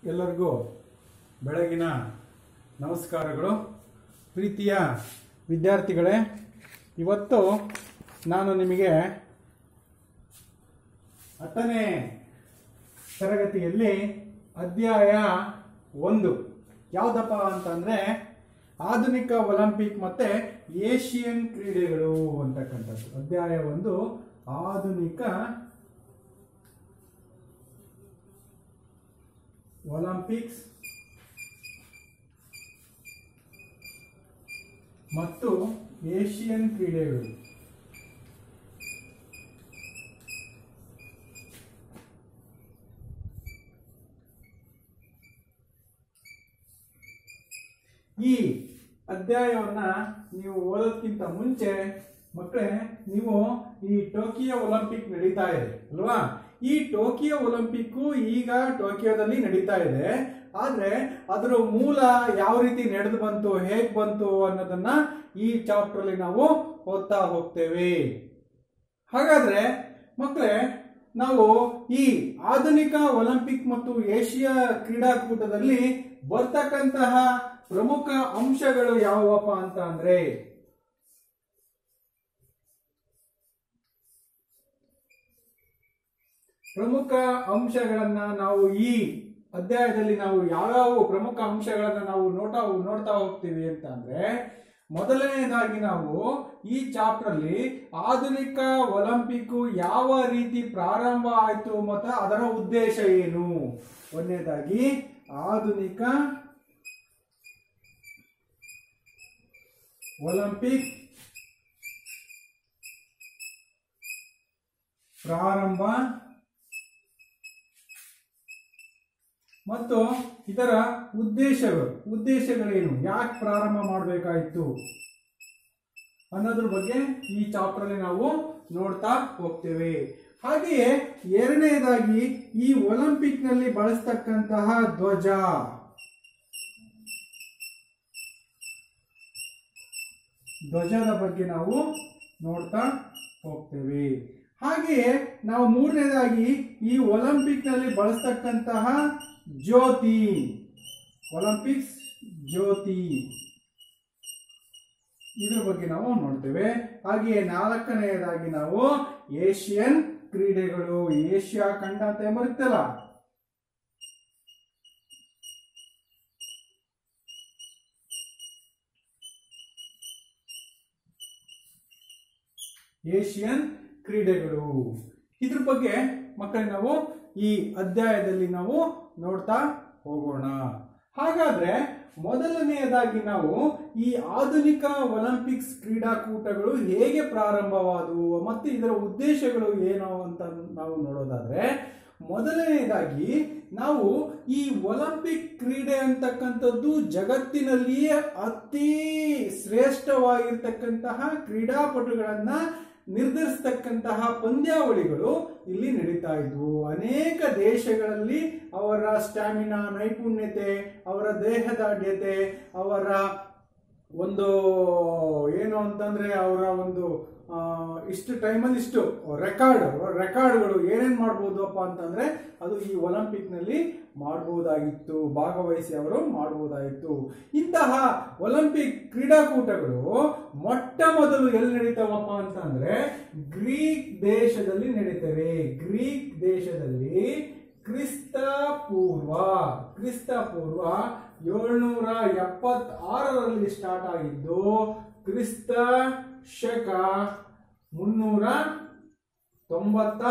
ಎಲ್ಲರಿಗೂ ಬೆಳಗಿನ ನಮಸ್ಕಾರಗಳು ಪ್ರೀತಿಯ ವಿದ್ಯಾರ್ಥಿಗಳೇ ಇವತ್ತು ನಾನು ನಿಮಗೆ ಹತ್ತನೇ ತರಗತಿಯಲ್ಲಿ ಅಧ್ಯಾಯ ಒಂದು ಯಾವುದಪ್ಪ ಅಂತಂದ್ರೆ ಆಧುನಿಕ ಒಲಿಂಪಿಕ್ ಮತ್ತೆ ಏಷಿಯನ್ ಕ್ರೀಡೆಗಳು ಅಂತಕ್ಕಂಥದ್ದು ಅಧ್ಯಾಯ ಒಂದು ಆಧುನಿಕ ಒಲಿಂಪಿಕ್ಸ್ ಮತ್ತು ಏಷಿಯನ್ ಕ್ರೀಡೆಗಳು ಈ ಅಧ್ಯಾಯವನ್ನ ನೀವು ಓದೋದ್ಕಿಂತ ಮುಂಚೆ ಮಕ್ಕಳೇ ನೀವು ಈ ಟೋಕಿಯೋ ಒಲಿಂಪಿಕ್ ನಡೀತಾ ಇದೆ ಅಲ್ವಾ ಈ ಟೋಕಿಯೋ ಒಲಿಂಪಿಕ್ ಈಗ ಟೋಕಿಯೋದಲ್ಲಿ ನಡೀತಾ ಇದೆ ಆದ್ರೆ ಅದರ ಮೂಲ ಯಾವ ರೀತಿ ನಡೆದು ಬಂತು ಹೇಗ್ ಬಂತು ಅನ್ನೋದನ್ನ ಈ ಚಾಪ್ಟರ್ ಅಲ್ಲಿ ನಾವು ಓದ್ತಾ ಹೋಗ್ತೇವೆ ಹಾಗಾದ್ರೆ ಮಕ್ಕಳೇ ನಾವು ಈ ಆಧುನಿಕ ಒಲಿಂಪಿಕ್ ಮತ್ತು ಏಷ್ಯಾ ಕ್ರೀಡಾಕೂಟದಲ್ಲಿ ಬರ್ತಕ್ಕಂತಹ ಪ್ರಮುಖ ಅಂಶಗಳು ಯಾವುವಪ್ಪ ಅಂತ ಅಂದ್ರೆ ಪ್ರಮುಖ ಅಂಶಗಳನ್ನ ನಾವು ಈ ಅಧ್ಯಾಯದಲ್ಲಿ ನಾವು ಯಾವ್ಯಾವ ಪ್ರಮುಖ ಅಂಶಗಳನ್ನ ನಾವು ನೋಡ್ತಾ ನೋಡ್ತಾ ಹೋಗ್ತೀವಿ ಅಂತ ಅಂದ್ರೆ ಮೊದಲನೇದಾಗಿ ನಾವು ಈ ಚಾಪ್ಟರ್ ಅಲ್ಲಿ ಆಧುನಿಕ ಒಲಿಂಪಿಕ್ ಯಾವ ರೀತಿ ಪ್ರಾರಂಭ ಆಯ್ತು ಮತ್ತು ಅದರ ಉದ್ದೇಶ ಏನು ಒಂದನೇದಾಗಿ ಆಧುನಿಕ ಒಲಿಂಪಿಕ್ ಪ್ರಾರಂಭ ಮತ್ತು ಇದರ ಉದ್ದೇಶಗಳು ಉದ್ದೇಶಗಳೇನು ಯಾಕೆ ಪ್ರಾರಂಭ ಮಾಡಬೇಕಾಯಿತು ಅನ್ನೋದ್ರ ಬಗ್ಗೆ ಈ ಚಾಪ್ಟರ್ ಅಲ್ಲಿ ನಾವು ನೋಡ್ತಾ ಹೋಗ್ತೇವೆ ಹಾಗೆಯೇ ಎರಡನೇದಾಗಿ ಈ ಒಲಿಂಪಿಕ್ ನಲ್ಲಿ ಬಳಸ್ತಕ್ಕಂತಹ ಧ್ವಜ ಧ್ವಜದ ಬಗ್ಗೆ ನಾವು ನೋಡ್ತಾ ಹೋಗ್ತೇವೆ ಹಾಗೆಯೇ ನಾವು ಮೂರನೇದಾಗಿ ಈ ಒಲಿಂಪಿಕ್ ನಲ್ಲಿ ಬಳಸ್ತಕ್ಕಂತಹ ಜ್ಯೋತಿ ಒಲಿಂಪಿಕ್ಸ್ ಜ್ಯೋತಿ ಇದ್ರ ಬಗ್ಗೆ ನಾವು ನೋಡ್ತೇವೆ ಹಾಗೆಯೇ ನಾಲ್ಕನೆಯದಾಗಿ ನಾವು ಏಷ್ಯನ್ ಕ್ರೀಡೆಗಳು ಏಷ್ಯಾ ಖಂಡ ಅಂತ ಬರುತ್ತಲ್ಲ ಏಷಿಯನ್ ಕ್ರೀಡೆಗಳು ಇದ್ರ ಬಗ್ಗೆ ಮಕ್ಕಳೇ ನಾವು ಈ ಅಧ್ಯಾಯದಲ್ಲಿ ನಾವು ನೋಡ್ತಾ ಹೋಗೋಣ ಹಾಗಾದ್ರೆ ಮೊದಲನೆಯದಾಗಿ ನಾವು ಈ ಆಧುನಿಕ ಒಲಿಂಪಿಕ್ಸ್ ಕ್ರೀಡಾಕೂಟಗಳು ಹೇಗೆ ಪ್ರಾರಂಭವಾದವು ಮತ್ತು ಇದರ ಉದ್ದೇಶಗಳು ಏನು ಅಂತ ನಾವು ನೋಡೋದಾದ್ರೆ ಮೊದಲನೆಯದಾಗಿ ನಾವು ಈ ಒಲಿಂಪಿಕ್ ಕ್ರೀಡೆ ಅಂತಕ್ಕಂಥದ್ದು ಜಗತ್ತಿನಲ್ಲಿಯೇ ಅತಿ ಶ್ರೇಷ್ಠವಾಗಿರ್ತಕ್ಕಂತಹ ಕ್ರೀಡಾಪಟುಗಳನ್ನ ನಿರ್ಧರಿಸ್ತಕ್ಕಂತಹ ಪಂದ್ಯಾವಳಿಗಳು ಇಲ್ಲಿ ನಡೀತಾ ಇದ್ವು ಅನೇಕ ದೇಶಗಳಲ್ಲಿ ಅವರ ಸ್ಟ್ಯಾಮಿನಾ ನೈಪುಣ್ಯತೆ ಅವರ ದೇಹದಾಢ್ಯತೆ ಅವರ ಒಂದು ಏನು ಅಂತಂದ್ರೆ ಅವರ ಒಂದು ಆ, ಇಷ್ಟು ಟೈಮಲ್ಲಿ ಇಷ್ಟು ರೆಕಾರ್ಡ್ ರೆಕಾರ್ಡ್ಗಳು ಏನೇನ್ ಮಾಡ್ಬೋದು ಅಪ್ಪ ಅಂತಂದ್ರೆ ಅದು ಈ ಒಲಿಂಪಿಕ್ ನಲ್ಲಿ ಮಾಡಬಹುದಾಗಿತ್ತು ಭಾಗವಹಿಸಿ ಅವರು ಮಾಡಬಹುದಾಗಿತ್ತು ಇಂತಹ ಒಲಿಂಪಿಕ್ ಕ್ರೀಡಾಕೂಟಗಳು ಮೊಟ್ಟ ಮೊದಲು ಎಲ್ಲಿ ನಡೀತಾವಪ್ಪ ಅಂತಂದ್ರೆ ಗ್ರೀಕ್ ದೇಶದಲ್ಲಿ ನಡೀತವೆ ಗ್ರೀಕ್ ದೇಶದಲ್ಲಿ ಕ್ರಿಸ್ತ ಪೂರ್ವ ಕ್ರಿಸ್ತ ಪೂರ್ವ ಏಳ್ನೂರ ಎಪ್ಪತ್ತಾರರಲ್ಲಿ ಸ್ಟಾರ್ಟ್ ಆಗಿದ್ದು ಕ್ರಿಸ್ತ ಶಕ ಮುನ್ನೂರ ತೊಂಬತ್ತ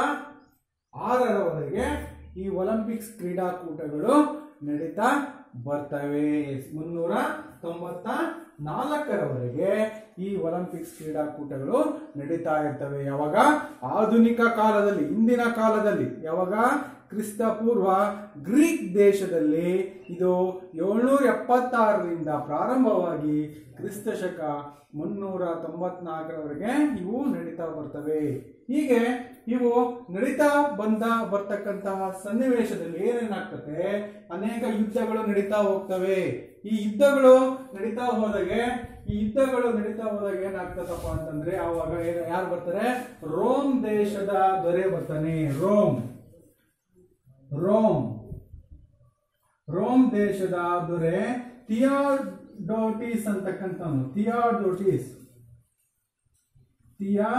ಆರರವರೆಗೆ ಈ ಒಲಿಂಪಿಕ್ಸ್ ಕ್ರೀಡಾಕೂಟಗಳು ನಡೀತಾ ಬರ್ತವೆ ಮುನ್ನೂರ ತೊಂಬತ್ತ ನಾಲ್ಕರವರೆಗೆ ಈ ಒಲಿಂಪಿಕ್ಸ್ ಕ್ರೀಡಾಕೂಟಗಳು ನಡೀತಾ ಇರ್ತವೆ ಯಾವಾಗ ಆಧುನಿಕ ಕಾಲದಲ್ಲಿ ಇಂದಿನ ಕಾಲದಲ್ಲಿ ಯಾವಾಗ ಕ್ರಿಸ್ತ ಪೂರ್ವ ಗ್ರೀಕ್ ದೇಶದಲ್ಲಿ ಇದು ಏಳ್ನೂರ ಎಪ್ಪತ್ತಾರರಿಂದ ಪ್ರಾರಂಭವಾಗಿ ಕ್ರಿಸ್ತ ಶಕ ಮುನ್ನೂರ ತೊಂಬತ್ನಾಲ್ಕರವರೆಗೆ ಇವು ನಡೀತಾ ಬರ್ತವೆ ಹೀಗೆ ಇವು ನಡೀತಾ ಬಂದ ಬರ್ತಕ್ಕಂತಹ ಸನ್ನಿವೇಶದಲ್ಲಿ ಏನೇನಾಗ್ತದೆ ಅನೇಕ ಯುದ್ಧಗಳು ನಡೀತಾ ಹೋಗ್ತವೆ ಈ ಯುದ್ಧಗಳು ನಡೀತಾ ಹೋದಾಗೆ ಈ ಯುದ್ಧಗಳು ನಡೀತಾ ಹೋದಾಗ ಏನಾಗ್ತದಪ್ಪ ಅಂತಂದ್ರೆ ಆವಾಗ ಏನ್- ಯಾರು ಬರ್ತಾರೆ ರೋಮ್ ದೇಶದ ದೊರೆ ಬರ್ತಾನೆ ರೋಮ್ ರೋಮ್ ರೋಮ್ ದೇಶದ ದೊರೆ ಥಿಯಾಡೋಟಿಸ್ ಅಂತಕ್ಕಂಥವನು ಥಿಯಾಡೋಟಿಸ್ ಥಿಯಾ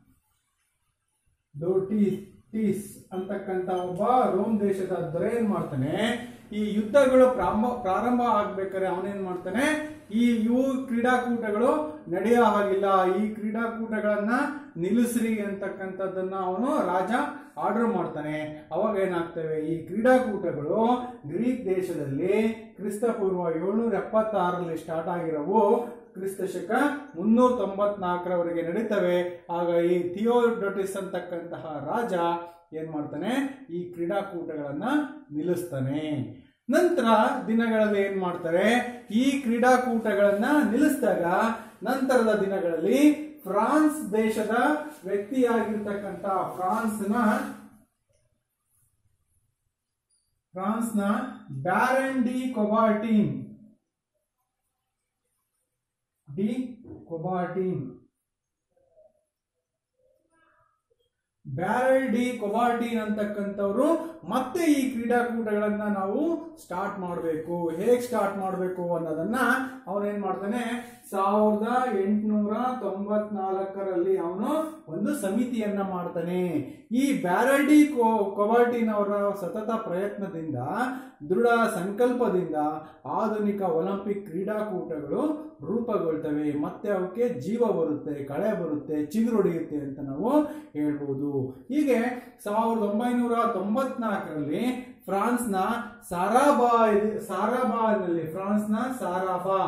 ಡೋಟಿಸ್ ಅಂತಕ್ಕಂಥ ಒಬ್ಬ ರೋಮ್ ದೇಶದ ದೊರೆ ಏನ್ ಮಾಡ್ತಾನೆ ಈ ಯುದ್ಧಗಳು ಪ್ರಾರಂಭ ಪ್ರಾರಂಭ ಆಗ್ಬೇಕಾದ್ರೆ ಅವನೇನ್ ಮಾಡ್ತಾನೆ ಈ ಇವು ಕ್ರೀಡಾಕೂಟಗಳು ನಡೆಯೋ ಹಾಗಿಲ್ಲ ಈ ಕ್ರೀಡಾಕೂಟಗಳನ್ನ ನಿಲ್ಲಿಸ್ರಿ ಅಂತಕ್ಕಂಥದ್ದನ್ನ ಅವನು ರಾಜ ಆರ್ಡರ್ ಮಾಡ್ತಾನೆ ಅವಾಗ ಏನಾಗ್ತವೆ ಈ ಕ್ರೀಡಾಕೂಟಗಳು ಗ್ರೀಕ್ ದೇಶದಲ್ಲಿ ಕ್ರಿಸ್ತಪೂರ್ವ ಏಳ್ನೂರ ಎಪ್ಪತ್ತಾರರಲ್ಲಿ ಸ್ಟಾರ್ಟ್ ಆಗಿರೋವು ಕ್ರಿಸ್ತ ಶಕ ಮುನ್ನೂರ ತೊಂಬತ್ನಾಲ್ಕರವರೆಗೆ ನಡೀತವೆ ಆಗ ಈ ಥಿಯೋಡೊಟಿಸ್ ಅಂತಕ್ಕಂತಹ ರಾಜ ಏನ್ ಮಾಡ್ತಾನೆ ಈ ಕ್ರೀಡಾಕೂಟಗಳನ್ನ ನಿಲ್ಲಿಸ್ತಾನೆ ನಂತರ ದಿನಗಳಲ್ಲಿ ಏನ್ ಮಾಡ್ತಾರೆ ಈ ಕ್ರೀಡಾಕೂಟಗಳನ್ನ ನಿಲ್ಲಿಸಿದಾಗ ನಂತರದ ದಿನಗಳಲ್ಲಿ ಫ್ರಾನ್ಸ್ ದೇಶದ ವ್ಯಕ್ತಿಯಾಗಿರ್ತಕ್ಕಂಥ ಫ್ರಾನ್ಸ್ನ ಫ್ರಾನ್ಸ್ನ baron de Coubertin de Coubertin barrel de Coubertin ಅಂತಕ್ಕಂಥವ್ರು ಮತ್ತೆ ಈ ಕ್ರೀಡಾಕೂಟಗಳನ್ನ ನಾವು ಸ್ಟಾರ್ಟ್ ಮಾಡಬೇಕು ಹೇಗ್ ಸ್ಟಾರ್ಟ್ ಮಾಡಬೇಕು ಅನ್ನೋದನ್ನ ಅವನೇನ್ ಮಾಡ್ತಾನೆ ಸಾವಿರದ ಎಂಟುನೂರ ತೊಂಬತ್ನಾಲ್ಕರಲ್ಲಿ ಅವನು ಒಂದು ಸಮಿತಿಯನ್ನ ಮಾಡ್ತಾನೆ ಈ ಬ್ಯಾರಲ್ ಡಿ ಕೊಬಾಟಿನ್ ಅವರ ಸತತ ಪ್ರಯತ್ನದಿಂದ ದೃಢ ಸಂಕಲ್ಪದಿಂದ ಆಧುನಿಕ ಒಲಿಂಪಿಕ್ ಕ್ರೀಡಾಕೂಟಗಳು ರೂಪುಗೊಳ್ತವೆ ಮತ್ತೆ ಅವಕ್ಕೆ ಜೀವ ಬರುತ್ತೆ ಕಳೆ ಬರುತ್ತೆ ಚಿಗುರೊಡೆಯುತ್ತೆ ಅಂತ ನಾವು ಹೇಳ್ಬೋದು ಹೀಗೆ ಸಾವಿರದ ಒಂಬೈನೂರ ತೊಂಬತ್ನಾಲ್ಕರಲ್ಲಿ ಫ್ರಾನ್ಸ್ನ ಸಾರಾಬಾ ಸಾರಾಬಾನಲ್ಲಿ ಫ್ರಾನ್ಸ್ನ ಸಾರಾಬಾ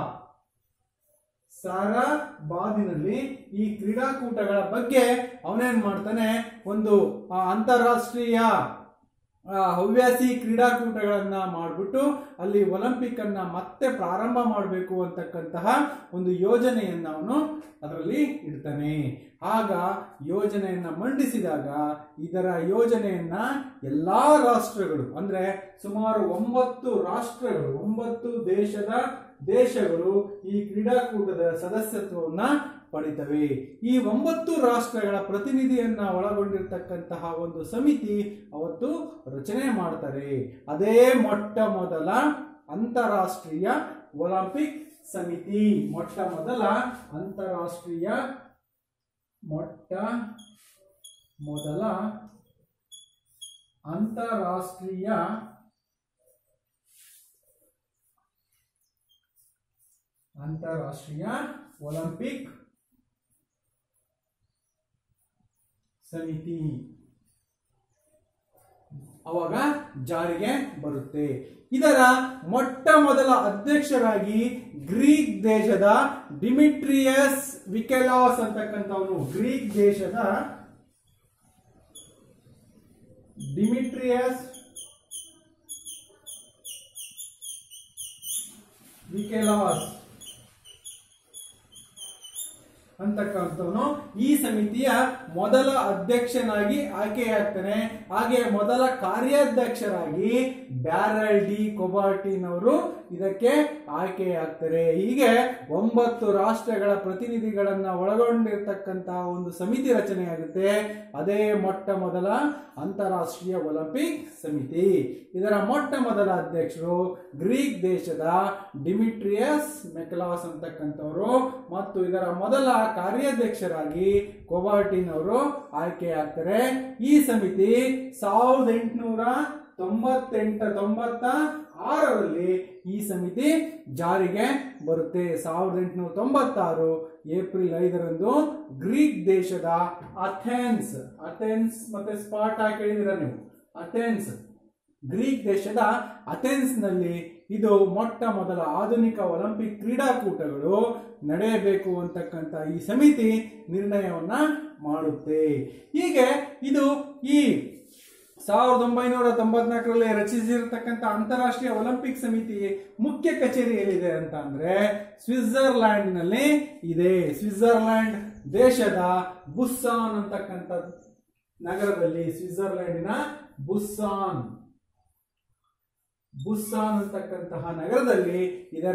ಸಾರಾಬಾದಿನಲ್ಲಿ ಈ ಕ್ರೀಡಾಕೂಟಗಳ ಬಗ್ಗೆ ಅವನೇನ್ ಮಾಡ್ತಾನೆ ಒಂದು ಆ, ಅಂತಾರಾಷ್ಟ್ರೀಯ ಆ, ಹವ್ಯಾಸಿ ಕ್ರೀಡಾಕೂಟಗಳನ್ನ ಮಾಡಿಬಿಟ್ಟು ಅಲ್ಲಿ ಒಲಿಂಪಿಕ್ ಅನ್ನ ಮತ್ತೆ ಪ್ರಾರಂಭ ಮಾಡಬೇಕು ಅಂತಕ್ಕಂತಹ ಒಂದು ಯೋಜನೆಯನ್ನ ಅವನು ಅದರಲ್ಲಿ ಇಡ್ತಾನೆ ಆಗ ಯೋಜನೆಯನ್ನ ಮಂಡಿಸಿದಾಗ ಇದರ ಯೋಜನೆಯನ್ನ ಎಲ್ಲಾ ರಾಷ್ಟ್ರಗಳು ಅಂದ್ರೆ ಸುಮಾರು ಒಂಬತ್ತು ರಾಷ್ಟ್ರಗಳು ಒಂಬತ್ತು ದೇಶದ ದೇಶಗಳು ಈ ಕ್ರೀಡಾಕೂಟದ ಸದಸ್ಯತ್ವವನ್ನ ಪಡಿತವೆ ಈ ಒಂಬತ್ತು ರಾಷ್ಟ್ರಗಳ ಪ್ರತಿನಿಧಿಯನ್ನ ಒಳಗೊಂಡಿರ್ತಕ್ಕಂತಹ ಒಂದು ಸಮಿತಿ ಅವತ್ತು ರಚನೆ ಮಾಡ್ತಾರೆ ಅದೇ ಮೊಟ್ಟ ಮೊದಲ ಅಂತಾರಾಷ್ಟ್ರೀಯ ಒಲಿಂಪಿಕ್ ಸಮಿತಿ ಮೊಟ್ಟ ಮೊದಲ ಅಂತಾರಾಷ್ಟ್ರೀಯ ಮೊಟ್ಟ ಮೊದಲ ಅಂತಾರಾಷ್ಟ್ರೀಯ ಅಂತಾರಾಷ್ಟ್ರೀಯ ಒಲಿಂಪಿಕ್ ಸಮಿತಿ ಅವಾಗ ಜಾರಿಗೆ ಬರುತ್ತೆ ಇದರ ಮೊಟ್ಟ ಮೊದಲ ಅಧ್ಯಕ್ಷರಾಗಿ ಗ್ರೀಕ್ ದೇಶದ ಡಿಮಿಟ್ರಿಯಸ್ ವಿಕೆಲಾಸ್ ಅಂತಕ್ಕಂಥವನು ಗ್ರೀಕ್ ದೇಶದ ಡಿಮಿಟ್ರಿಯಸ್ ವಿಕೆಲಾಸ್ ಅಂತಕ್ಕಂಥವನು ಈ ಸಮಿತಿಯ ಮೊದಲ ಅಧ್ಯಕ್ಷನಾಗಿ ಆಯ್ಕೆಯಾಗ್ತಾನೆ ಹಾಗೆ ಮೊದಲ ಕಾರ್ಯಾಧ್ಯಕ್ಷರಾಗಿ ಬ್ಯಾರಲ್ ಡಿ ಕೊಬಾಟಿನ್ ಅವರು ಇದಕ್ಕೆ ಆಯ್ಕೆಯಾಗ್ತಾರೆ ಹೀಗೆ ಒಂಬತ್ತು ರಾಷ್ಟ್ರಗಳ ಪ್ರತಿನಿಧಿಗಳನ್ನ ಒಳಗೊಂಡಿರ್ತಕ್ಕಂತಹ ಒಂದು ಸಮಿತಿ ರಚನೆಯಾಗುತ್ತೆ ಅದೇ ಮೊಟ್ಟ ಮೊದಲ ಅಂತಾರಾಷ್ಟ್ರೀಯ ಒಲಿಂಪಿಕ್ ಸಮಿತಿ ಇದರ ಮೊಟ್ಟ ಮೊದಲ ಅಧ್ಯಕ್ಷರು ಗ್ರೀಕ್ ದೇಶದ ಡಿಮಿಟ್ರಿಯಸ್ ಮೆಕಲಾಸ್ ಅಂತಕ್ಕಂಥವರು ಮತ್ತು ಇದರ ಮೊದಲ ಕಾರ್ಯಾಧ್ಯಕ್ಷರಾಗಿ ಕೊಬಾಟಿನ್ ಅವರು ಆಯ್ಕೆಯಾಗ್ತಾರೆ ಈ ಸಮಿತಿ ಸಾವಿರದ ಎಂಟುನೂರ ತೊಂಬತ್ತೆಂಟ ತೊಂಬತ್ತ ಆರರಲ್ಲಿ ಈ ಸಮಿತಿ ಜಾರಿಗೆ ಬರುತ್ತೆ ಸಾವಿರದ ಎಂಟುನೂರ ತೊಂಬತ್ತಾರು ಏಪ್ರಿಲ್ ಐದರಂದು ಗ್ರೀಕ್ ದೇಶದ ಅಥೆನ್ಸ್ ಅಥೆನ್ಸ್ ಮತ್ತೆ ಸ್ಪಾಟ್ ಕೇಳಿದಿರ ನೀವು ಅಥೆನ್ಸ್ ಗ್ರೀಕ್ ದೇಶದ ಅಥೆನ್ಸ್ ನಲ್ಲಿ ಇದು ಮೊಟ್ಟ ಮೊದಲ ಆಧುನಿಕ ಒಲಿಂಪಿಕ್ ಕ್ರೀಡಾಕೂಟಗಳು ನಡೆಯಬೇಕು ಅಂತಕ್ಕಂಥ ಈ ಸಮಿತಿ ನಿರ್ಣಯವನ್ನ ಮಾಡುತ್ತೆ ಹೀಗೆ ಇದು ಈ ಸಾವಿರದ ಒಂಬೈನೂರ ತೊಂಬತ್ನಾಲ್ಕರಲ್ಲಿ ರಚಿಸಿರ್ತಕ್ಕಂಥ ಅಂತಾರಾಷ್ಟ್ರೀಯ ಒಲಿಂಪಿಕ್ ಸಮಿತಿ ಮುಖ್ಯ ಕಚೇರಿ ಎಲ್ಲಿದೆ ಅಂತ ಅಂದ್ರೆ ಸ್ವಿಟ್ಜರ್ಲ್ಯಾಂಡ್ ನಲ್ಲಿ ಇದೆ ಸ್ವಿಟ್ಜರ್ಲ್ಯಾಂಡ್ ದೇಶದ ಬುಸ್ಸಾನ್ ಅಂತಕ್ಕಂಥ ನಗರದಲ್ಲಿ ಸ್ವಿಟ್ಜರ್ಲ್ಯಾಂಡಿನ ಬುಸ್ಸಾನ್ ಬುಸ್ಸಾನ್ ಅಂತಕ್ಕಂತಹ ನಗರದಲ್ಲಿ ಇದರ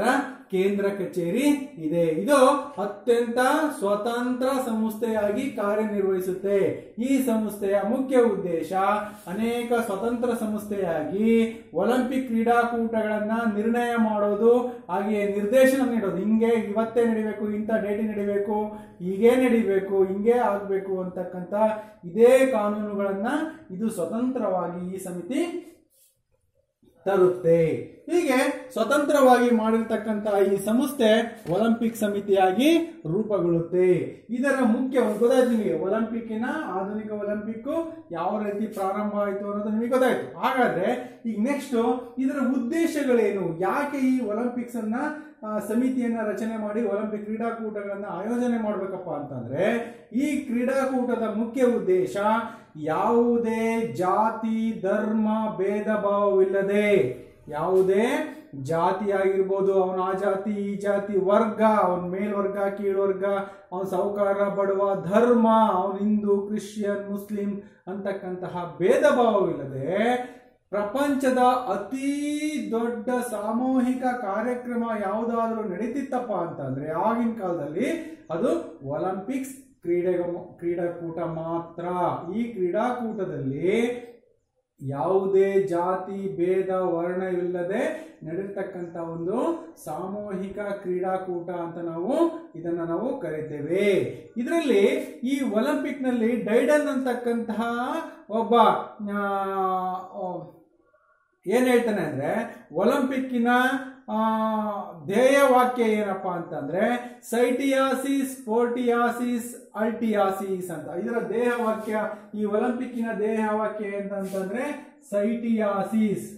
ಕೇಂದ್ರ ಕಚೇರಿ ಇದೆ ಇದು ಅತ್ಯಂತ ಸ್ವತಂತ್ರ ಸಂಸ್ಥೆಯಾಗಿ ಕಾರ್ಯನಿರ್ವಹಿಸುತ್ತೆ ಈ ಸಂಸ್ಥೆಯ ಮುಖ್ಯ ಉದ್ದೇಶ ಅನೇಕ ಸ್ವತಂತ್ರ ಸಂಸ್ಥೆಯಾಗಿ ಒಲಿಂಪಿಕ್ ಕ್ರೀಡಾಕೂಟಗಳನ್ನ ನಿರ್ಣಯ ಮಾಡೋದು ಹಾಗೆಯೇ ನಿರ್ದೇಶನ ನೀಡೋದು ಹಿಂಗೆ ಇವತ್ತೇ ನಡಿಬೇಕು ಇಂಥ ಡೇಟಿ ನಡಿಬೇಕು ಹೀಗೆ ನಡಿಬೇಕು ಹಿಂಗೆ ಆಗ್ಬೇಕು ಅಂತಕ್ಕಂಥ ಇದೇ ಕಾನೂನುಗಳನ್ನ ಇದು ಸ್ವತಂತ್ರವಾಗಿ ಈ ಸಮಿತಿ ತರುತ್ತೆ ಹೀಗೆ ಸ್ವತಂತ್ರವಾಗಿ ಮಾಡಿರ್ತಕ್ಕಂತಹ ಈ ಸಂಸ್ಥೆ ಒಲಿಂಪಿಕ್ ಸಮಿತಿಯಾಗಿ ರೂಪುಗೊಳ್ಳುತ್ತೆ ಇದರ ಮುಖ್ಯ ಗೊತ್ತಾಯ್ತು ನಿಮಗೆ ಒಲಿಂಪಿಕ್ಕಿನ ಆಧುನಿಕ ಒಲಿಂಪಿಕ್ ಯಾವ ರೀತಿ ಪ್ರಾರಂಭ ಆಯಿತು ಅನ್ನೋದು ನಿಮಗೆ ಗೊತ್ತಾಯ್ತು ಹಾಗಾದ್ರೆ ಈಗ ನೆಕ್ಸ್ಟ್ ಇದರ ಉದ್ದೇಶಗಳೇನು ಯಾಕೆ ಈ ಒಲಿಂಪಿಕ್ಸ್ ಅನ್ನ ಆ, ಸಮಿತಿಯನ್ನ ರಚನೆ ಮಾಡಿ ಒಲಿಂಪಿಕ್ ಕ್ರೀಡಾಕೂಟಗಳನ್ನ ಆಯೋಜನೆ ಮಾಡಬೇಕಪ್ಪ ಅಂತಂದ್ರೆ ಈ ಕ್ರೀಡಾಕೂಟದ ಮುಖ್ಯ ಉದ್ದೇಶ ಯಾವುದೇ ಜಾತಿ ಧರ್ಮ ಭೇದ ಭಾವವಿಲ್ಲದೆ ಯಾವುದೇ ಜಾತಿ ಆಗಿರ್ಬೋದು ಅವನ ಆ ಜಾತಿ ಈ ಜಾತಿ ವರ್ಗ ಅವನ ಮೇಲ್ವರ್ಗ ಕೀಳ್ವರ್ಗ ಅವನ ಸಾಹುಕಾರ ಬಡವ ಧರ್ಮ ಅವನ ಹಿಂದೂ ಕ್ರಿಶ್ಚಿಯನ್ ಮುಸ್ಲಿಂ ಅಂತಕ್ಕಂತಹ ಭೇದ ಭಾವವಿಲ್ಲದೆ ಪ್ರಪಂಚದ ಅತಿ ದೊಡ್ಡ ಸಾಮೂಹಿಕ ಕಾರ್ಯಕ್ರಮ ಯಾವುದಾದ್ರೂ ನಡೀತಿತ್ತಪ್ಪ ಅಂತಂದ್ರೆ ಆಗಿನ ಕಾಲದಲ್ಲಿ ಅದು ಒಲಿಂಪಿಕ್ಸ್ ಕ್ರೀಡೆ ಕ್ರೀಡಾಕೂಟ ಮಾತ್ರ ಈ ಕ್ರೀಡಾಕೂಟದಲ್ಲಿ ಯಾವುದೇ ಜಾತಿ ಭೇದ ವರ್ಣವಿಲ್ಲದೆ ನಡೆರ್ತಕ್ಕಂಥ ಒಂದು ಸಾಮೂಹಿಕ ಕ್ರೀಡಾಕೂಟ ಅಂತ ನಾವು ಇದನ್ನ ನಾವು ಕರಿತೇವೆ ಇದರಲ್ಲಿ ಈ ಒಲಿಂಪಿಕ್ ನಲ್ಲಿ ಡೈಡನ್ ಅಂತಕ್ಕಂತಹ ಒಬ್ಬ ಆ, ಆ, ಏನ್ ಹೇಳ್ತಾನೆ ಅಂದ್ರೆ ಒಲಿಂಪಿಕ್ಕಿನ ಆ, ಧ್ಯೇಯವಾಕ್ಯ ಏನಪ್ಪಾ ಅಂತಂದ್ರೆ ಸೈಟಿಯಾಸಿಸ್ ಸ್ಪೋರ್ಟಿಯಾಸಿಸ್ ಅಲ್ಟಿಯಾಸಿಸ್ ಅಂತ ಇದರ ದೇಹವಾಕ್ಯ ಈ ಒಲಿಂಪಿಕ್ಕಿನ ದೇಹವಾಕ್ಯ ಏನಂತಂದ್ರೆ ಸೈಟಿಯಾಸಿಸ್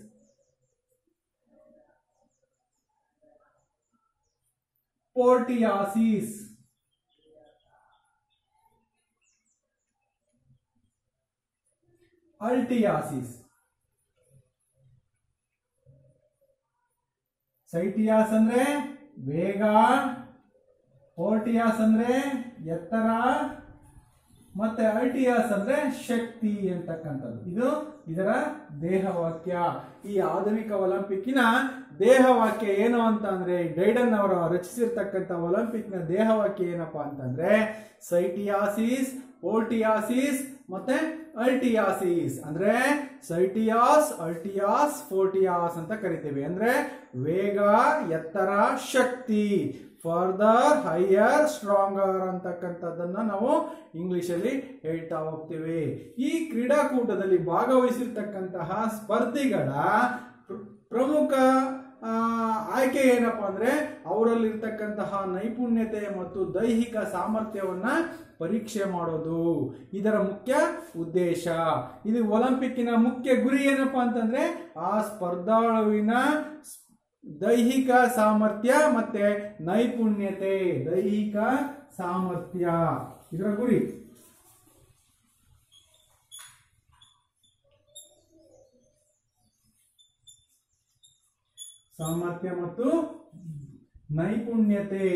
ಸ್ಪೋರ್ಟಿಯಾಸಿಸ್ ಅಲ್ಟಿಯಾಸಿಸ್ ಸೈಟಿಯಾಸ್ ಅಂದ್ರೆ ವೇಗ ಪೋರ್ಟಿಯಾಸ್ ಅಂದ್ರೆ ಎತ್ತರ ಮತ್ತೆ ಅಲ್ಟಿಯಾಸ್ ಅಂದ್ರೆ ಶಕ್ತಿ ಅಂತಕ್ಕಂಥದ್ದು ಇದು ಇದರ ದೇಹವಾಕ್ಯ ಈ ಆಧುನಿಕ ಒಲಿಂಪಿಕ್ಕಿನ ದೇಹವಾಕ್ಯ ಏನು ಅಂತ ಅಂದ್ರೆ ಡೈಡನ್ ಅವರ ರಚಿಸಿರ್ತಕ್ಕಂಥ ಒಲಿಂಪಿಕ್ನ ದೇಹವಾಕ್ಯ ಏನಪ್ಪಾ ಅಂತಂದ್ರೆ ಸೈಟಿಯಾಸಿಸ್ ಪೋರ್ಟಿಯಾಸಿಸ್ ಮತ್ತೆ ಅಲ್ಟಿಯಾಸಿಸ್ ಅಂದ್ರೆ ಸೈಟಿಯಾಸ್ ಅಲ್ಟಿಯಾಸ್ ಫೋರ್ಟಿಯಾಸ್ ಅಂತ ಕರಿತೇವೆ ಅಂದ್ರೆ ವೇಗ ಎತ್ತರ ಶಕ್ತಿ ಫರ್ದರ್ ಹೈಯರ್ ಸ್ಟ್ರಾಂಗರ್ ಅಂತಕ್ಕಂಥದ್ದನ್ನ ನಾವು ಇಂಗ್ಲಿಷಲ್ಲಿ ಹೇಳ್ತಾ ಹೋಗ್ತೇವೆ ಈ ಕ್ರೀಡಾಕೂಟದಲ್ಲಿ ಭಾಗವಹಿಸಿರ್ತಕ್ಕಂತಹ ಸ್ಪರ್ಧಿಗಳ ಪ್ರ- ಪ್ರಮುಖ ಆ, ಆಯ್ಕೆ ಏನಪ್ಪಾ ಅಂದ್ರೆ ಅವರಲ್ಲಿರ್ತಕ್ಕಂತಹ ನೈಪುಣ್ಯತೆ ಮತ್ತು ದೈಹಿಕ ಸಾಮರ್ಥ್ಯವನ್ನ ಪರೀಕ್ಷೆ ಮಾಡೋದು ಇದರ ಮುಖ್ಯ ಉದ್ದೇಶ ಇದು ಒಲಿಂಪಿಕ್ಕಿನ ಮುಖ್ಯ ಗುರಿ ಏನಪ್ಪಾ ಅಂತಂದ್ರೆ ಆ ಸ್ಪರ್ಧಾಳುವಿನ ಸ್- ದೈಹಿಕ ಸಾಮರ್ಥ್ಯ ಮತ್ತೆ ನೈಪುಣ್ಯತೆ ದೈಹಿಕ ಸಾಮರ್ಥ್ಯ ಇದರ ಗುರಿ ಸಾಮರ್ಥ್ಯ ಮತ್ತು ನೈಪುಣ್ಯತೆ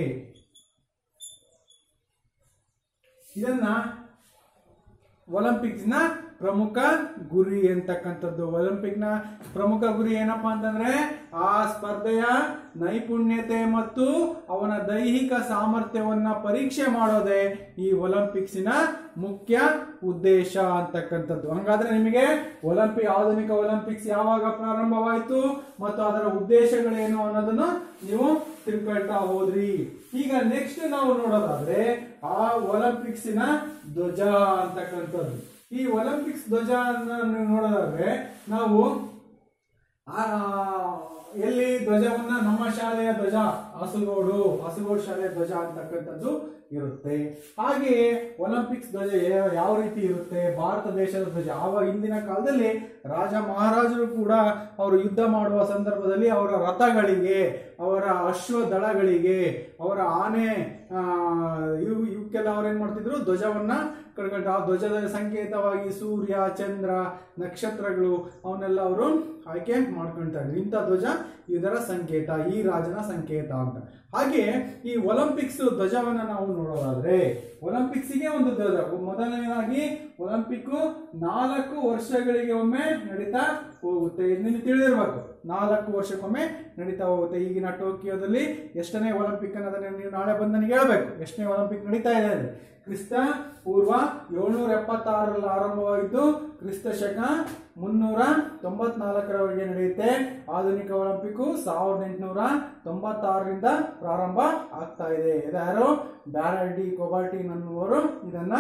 ಇದನ್ನ ಒಲಿಂಪಿಕ್ಸ್ ನ ಪ್ರಮುಖ ಗುರಿ ಅಂತಕ್ಕಂಥದ್ದು ಒಲಿಂಪಿಕ್ ನ ಪ್ರಮುಖ ಗುರಿ ಏನಪ್ಪಾ ಅಂತಂದ್ರೆ ಆ ಸ್ಪರ್ಧೆಯ ನೈಪುಣ್ಯತೆ ಮತ್ತು ಅವನ ದೈಹಿಕ ಸಾಮರ್ಥ್ಯವನ್ನ ಪರೀಕ್ಷೆ ಮಾಡೋದೇ ಈ ಒಲಿಂಪಿಕ್ಸಿನ ಮುಖ್ಯ ಉದ್ದೇಶ ಅಂತಕ್ಕಂಥದ್ದು ಹಂಗಾದ್ರೆ ನಿಮಗೆ ಒಲಿಂಪಿಕ್ ಆಧುನಿಕ ಒಲಿಂಪಿಕ್ಸ್ ಯಾವಾಗ ಪ್ರಾರಂಭವಾಯಿತು ಮತ್ತು ಅದರ ಉದ್ದೇಶಗಳೇನು ಅನ್ನೋದನ್ನು ನೀವು ತಿಳ್ಕೊಳ್ತಾ ಹೋದ್ರಿ ಈಗ ನೆಕ್ಸ್ಟ್ ನಾವು ನೋಡೋದಾದ್ರೆ ಆ ಒಲಿಂಪಿಕ್ಸಿನ ಧ್ವಜ ಅಂತಕ್ಕಂಥದ್ದು ಈ ಒಲಿಂಪಿಕ್ಸ್ ಧ್ವಜ ನೀವು ನೋಡೋದಾದ್ರೆ ನಾವು ಆ, ಎಲ್ಲಿ ಧ್ವಜವನ್ನ ನಮ್ಮ ಶಾಲೆಯ ಧ್ವಜ ಹಸುಗೋಡು ಹಸುಗೋಡು ಶಾಲೆಯ ಧ್ವಜ ಅಂತಕ್ಕಂಥದ್ದು ಇರುತ್ತೆ ಹಾಗೆಯೇ ಒಲಿಂಪಿಕ್ಸ್ ಧ್ವಜ ಯಾ- ಯಾವ ರೀತಿ ಇರುತ್ತೆ ಭಾರತ ದೇಶದ ಧ್ವಜ ಆವಾಗ ಹಿಂದಿನ ಕಾಲದಲ್ಲಿ ರಾಜ ಮಹಾರಾಜರು ಕೂಡ ಅವರು ಯುದ್ಧ ಮಾಡುವ ಸಂದರ್ಭದಲ್ಲಿ ಅವರ ರಥಗಳಿಗೆ ಅವರ ಅಶ್ವ ದಳಗಳಿಗೆ ಅವರ ಆನೆ ಆ, ಇವು ಇವಕ್ಕೆಲ್ಲ ಅವ್ರು ಏನ್ ಮಾಡ್ತಿದ್ರು ಧ್ವಜವನ್ನ ಕಡ್ಕೊಂಡು ಆ ಧ್ವಜದ ಸಂಕೇತವಾಗಿ ಸೂರ್ಯ ಚಂದ್ರ ನಕ್ಷತ್ರಗಳು ಅವನ್ನೆಲ್ಲ ಅವರು ಆಯ್ಕೆ ಮಾಡ್ಕೊಳ್ತಾ ಇದ್ರು ಇಂಥ ಧ್ವಜ ಇದರ ಸಂಕೇತ ಈ ರಾಜನ ಸಂಕೇತ ಅಂತ ಹಾಗೆ ಈ ಒಲಿಂಪಿಕ್ಸ್ ಧ್ವಜವನ್ನ ನಾವು ನೋಡೋದಾದ್ರೆ ಒಲಿಂಪಿಕ್ಸ್ಗೆ ಒಂದು ಧ್ವಜ ಮೊದಲನೇದಾಗಿ ಒಲಿಂಪಿಕ್ ನಾಲ್ಕು ವರ್ಷಗಳಿಗೆ ಒಮ್ಮೆ ನಡೀತಾ ಹೋಗುತ್ತೆ ಇದು ನಿಮ್ಗೆ ತಿಳಿದಿರ್ಬೇಕು ನಾಲ್ಕು ವರ್ಷಕ್ಕೊಮ್ಮೆ ನಡೀತಾ ಹೋಗುತ್ತೆ ಈಗಿನ ಟೋಕಿಯೋದಲ್ಲಿ ಎಷ್ಟನೇ ಒಲಿಂಪಿಕ್ ಅನ್ನೋದನ್ನ ನೀವು ನಾಳೆ ಬಂದು ನನಗೆ ಹೇಳ್ಬೇಕು ಎಷ್ಟನೇ ಒಲಿಂಪಿಕ್ ನಡೀತಾ ಇದೆ ಅಂದ್ರೆ ಕ್ರಿಸ್ತ ಪೂರ್ವ ಏಳ್ನೂರ ಎಪ್ಪತ್ತಾರರಲ್ಲಿ ಆರಂಭವಾಗಿದ್ದು ಕ್ರಿಸ್ತ ಶಕ ಮುನ್ನೂರ ತೊಂಬತ್ನಾಲ್ಕರವರೆಗೆ ನಡೆಯುತ್ತೆ ಆಧುನಿಕ ಒಲಿಂಪಿಕ್ ಸಾವಿರದ ಎಂಟುನೂರ ತೊಂಬತ್ತಾರರಿಂದ ಪ್ರಾರಂಭ ಆಗ್ತಾ ಇದೆ ಇದ್ಯಾರು ಬ್ಯಾರಡಿ ಕೊಬಾಟಿನ್ ಅನ್ನುವರು ಇದನ್ನ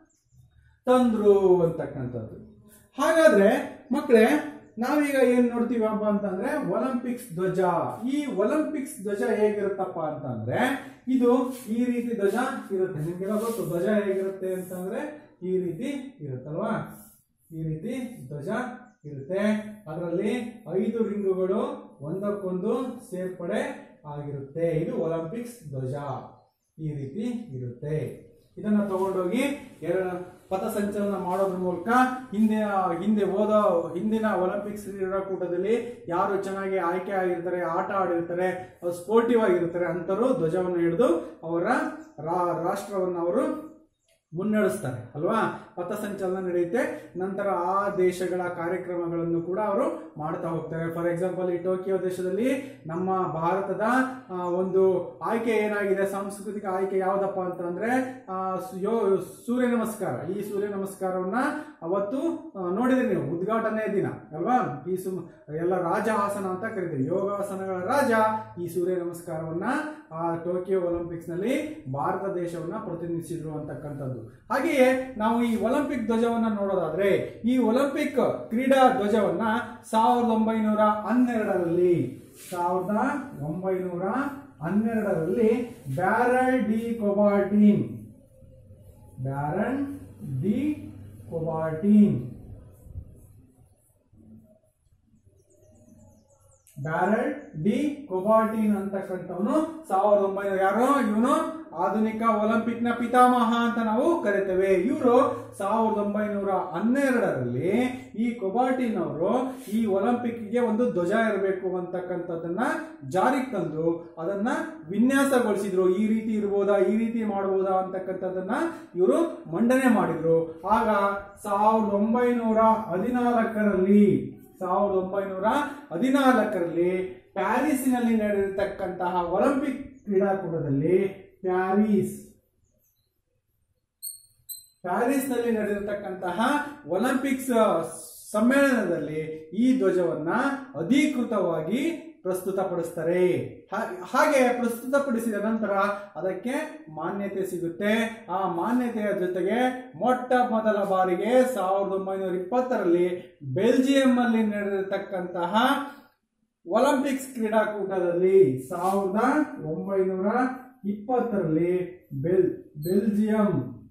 ತಂದ್ರು ಅಂತಕ್ಕಂಥದ್ದು ಹಾಗಾದ್ರೆ ಮಕ್ಕಳೇ ನಾವೀಗ ಏನ್ ನೋಡ್ತೀವಪ್ಪ ಅಂತಂದ್ರೆ ಒಲಿಂಪಿಕ್ಸ್ ಧ್ವಜ ಈ ಒಲಿಂಪಿಕ್ಸ್ ಧ್ವಜ ಹೇಗಿರುತ್ತಪ್ಪ ಅಂತಂದ್ರೆ ಇದು ಈ ರೀತಿ ಧ್ವಜ ಇರುತ್ತೆ ನಿಮ್ಗೆಲ್ಲ ಗೊತ್ತು ಧ್ವಜ ಹೇಗಿರುತ್ತೆ ಅಂತಂದ್ರೆ ಈ ರೀತಿ ಇರುತ್ತಲ್ವಾ ಈ ರೀತಿ ಧ್ವಜ ಇರುತ್ತೆ ಅದರಲ್ಲಿ ಐದು ರಿಂಗುಗಳು ಒಂದಕ್ಕೊಂದು ಸೇರ್ಪಡೆ ಆಗಿರುತ್ತೆ ಇದು ಒಲಿಂಪಿಕ್ಸ್ ಧ್ವಜ ಈ ರೀತಿ ಇರುತ್ತೆ ಇದನ್ನ ತಗೊಂಡೋಗಿ ಎರಡು ಪಥಸಂಚಲನ ಮಾಡೋದ್ರ ಮೂಲಕ ಹಿಂದೆ ಹಿಂದೆ ಹೋದ ಹಿಂದಿನ ಒಲಿಂಪಿಕ್ಸ್ ಕ್ರೀಡಾಕೂಟದಲ್ಲಿ ಯಾರು ಚೆನ್ನಾಗಿ ಆಯ್ಕೆ ಆಗಿರ್ತಾರೆ ಆಟ ಆಡಿರ್ತಾರೆ ಸ್ಪೋರ್ಟಿವ್ ಆಗಿರ್ತಾರೆ ಅಂತರು ಧ್ವಜವನ್ನು ಹಿಡಿದು ಅವರ ರಾ- ರಾಷ್ಟ್ರವನ್ನು ಅವರು ಮುನ್ನಡೆಸ್ತಾರೆ ಅಲ್ವಾ ಪಥಸಂಚಲನ ನಡೆಯುತ್ತೆ ನಂತರ ಆ ದೇಶಗಳ ಕಾರ್ಯಕ್ರಮಗಳನ್ನು ಕೂಡ ಅವರು ಮಾಡ್ತಾ ಹೋಗ್ತಾರೆ ಫಾರ್ ಎಕ್ಸಾಂಪಲ್ ಈ ಟೋಕಿಯೋ ದೇಶದಲ್ಲಿ ನಮ್ಮ ಭಾರತದ ಆ, ಒಂದು ಆಯ್ಕೆ ಏನಾಗಿದೆ ಸಾಂಸ್ಕೃತಿಕ ಆಯ್ಕೆ ಯಾವ್ದಪ್ಪ ಅಂತಂದ್ರೆ ಆ, ಸು- ಯೋ ಸೂರ್ಯ ನಮಸ್ಕಾರ ಈ ಸೂರ್ಯ ನಮಸ್ಕಾರವನ್ನ ಅವತ್ತು ಆ, ನೋಡಿದ್ರಿ ನೀವು ಉದ್ಘಾಟನೆ ದಿನ ಅಲ್ವಾ ಈ ಸು ಎಲ್ಲ ರಾಜ ಆಸನ ಅಂತ ಕರಿತೀವಿ ಯೋಗಾಸನಗಳ ರಾಜ ಈ ಸೂರ್ಯ ನಮಸ್ಕಾರವನ್ನ ಆ ಟೋಕಿಯೋ ಒಲಿಂಪಿಕ್ಸ್ ನಲ್ಲಿ ಭಾರತ ದೇಶವನ್ನ ಪ್ರತಿನಿಧಿಸಿದ್ರು ಅಂತಕ್ಕಂಥದ್ದು ಹಾಗೆಯೇ ನಾವು ಈ ಒಲಿಂಪಿಕ್ ಧ್ವಜವನ್ನ ನೋಡೋದಾದ್ರೆ ಈ ಒಲಿಂಪಿಕ್ ಕ್ರೀಡಾ ಧ್ವಜವನ್ನ ಸಾವಿರದ ಒಂಬೈನೂರ ಹನ್ನೆರಡರಲ್ಲಿ ಸಾವಿರದ ಒಂಬೈನೂರ ಹನ್ನೆರಡರಲ್ಲಿ barrel de Coubertin baron de Coubertin barrel de Coubertin ಅಂತಕ್ಕಂಥವನು ಸಾವಿರದ ಒಂಬೈನೂರ ಯಾರು ಇವನು ಆಧುನಿಕ ಒಲಿಂಪಿಕ್ ನ ಪಿತಾಮಹ ಅಂತ ನಾವು ಕರಿತೇವೆ ಇವರು ಸಾವಿರದ ಒಂಬೈನೂರ ಹನ್ನೆರಡರಲ್ಲಿ ಈ ಕೊಬಾಟಿನ್ ಅವರು ಈ ಒಲಿಂಪಿಕ್ ಗೆ ಒಂದು ಧ್ವಜ ಇರಬೇಕು ಅಂತಕ್ಕಂಥದ್ದನ್ನ ಜಾರಿಗೆ ತಂದು ಅದನ್ನ ವಿನ್ಯಾಸಗೊಳಿಸಿದ್ರು ಈ ರೀತಿ ಇರ್ಬೋದಾ ಈ ರೀತಿ ಮಾಡಬಹುದಾ ಅಂತಕ್ಕಂಥದ್ದನ್ನ ಇವರು ಮಂಡನೆ ಮಾಡಿದ್ರು ಆಗ ಸಾವಿರದ ಒಂಬೈನೂರ ಹದಿನಾಲ್ಕರಲ್ಲಿ ಸಾವಿರದ ಒಂಬೈನೂರ ಹದಿನಾಲ್ಕರಲ್ಲಿ ಪ್ಯಾರಿಸ್ನಲ್ಲಿ ನಡೆದಿರ್ತಕ್ಕಂತಹ ಒಲಿಂಪಿಕ್ ಕ್ರೀಡಾಕೂಟದಲ್ಲಿ ಪ್ಯಾರಿಸ್ ಪ್ಯಾರಿಸ್ನಲ್ಲಿ ನಡೆದಿರ್ತಕ್ಕಂತಹ ಒಲಿಂಪಿಕ್ಸ್ ಸಮ್ಮೇಳನದಲ್ಲಿ ಈ ಧ್ವಜವನ್ನ ಅಧಿಕೃತವಾಗಿ ಪ್ರಸ್ತುತಪಡಿಸ್ತಾರೆ ಹಾ- ಹಾಗೆ ಪ್ರಸ್ತುತಪಡಿಸಿದ ನಂತರ ಅದಕ್ಕೆ ಮಾನ್ಯತೆ ಸಿಗುತ್ತೆ ಆ ಮಾನ್ಯತೆಯ ಜೊತೆಗೆ ಮೊಟ್ಟ ಮೊದಲ ಬಾರಿಗೆ ಸಾವಿರದ ಒಂಬೈನೂರ ಇಪ್ಪತ್ತರಲ್ಲಿ ಬೆಲ್ಜಿಯಂ ಅಲ್ಲಿ ನಡೆದಿರ್ತಕ್ಕಂತಹ ಒಲಿಂಪಿಕ್ಸ್ ಕ್ರೀಡಾಕೂಟದಲ್ಲಿ ಸಾವಿರದ ಒಂಬೈನೂರ ಇಪ್ಪತ್ತರಲ್ಲಿ ಬೆಲ್ ಬೆಲ್ಜಿಯಂ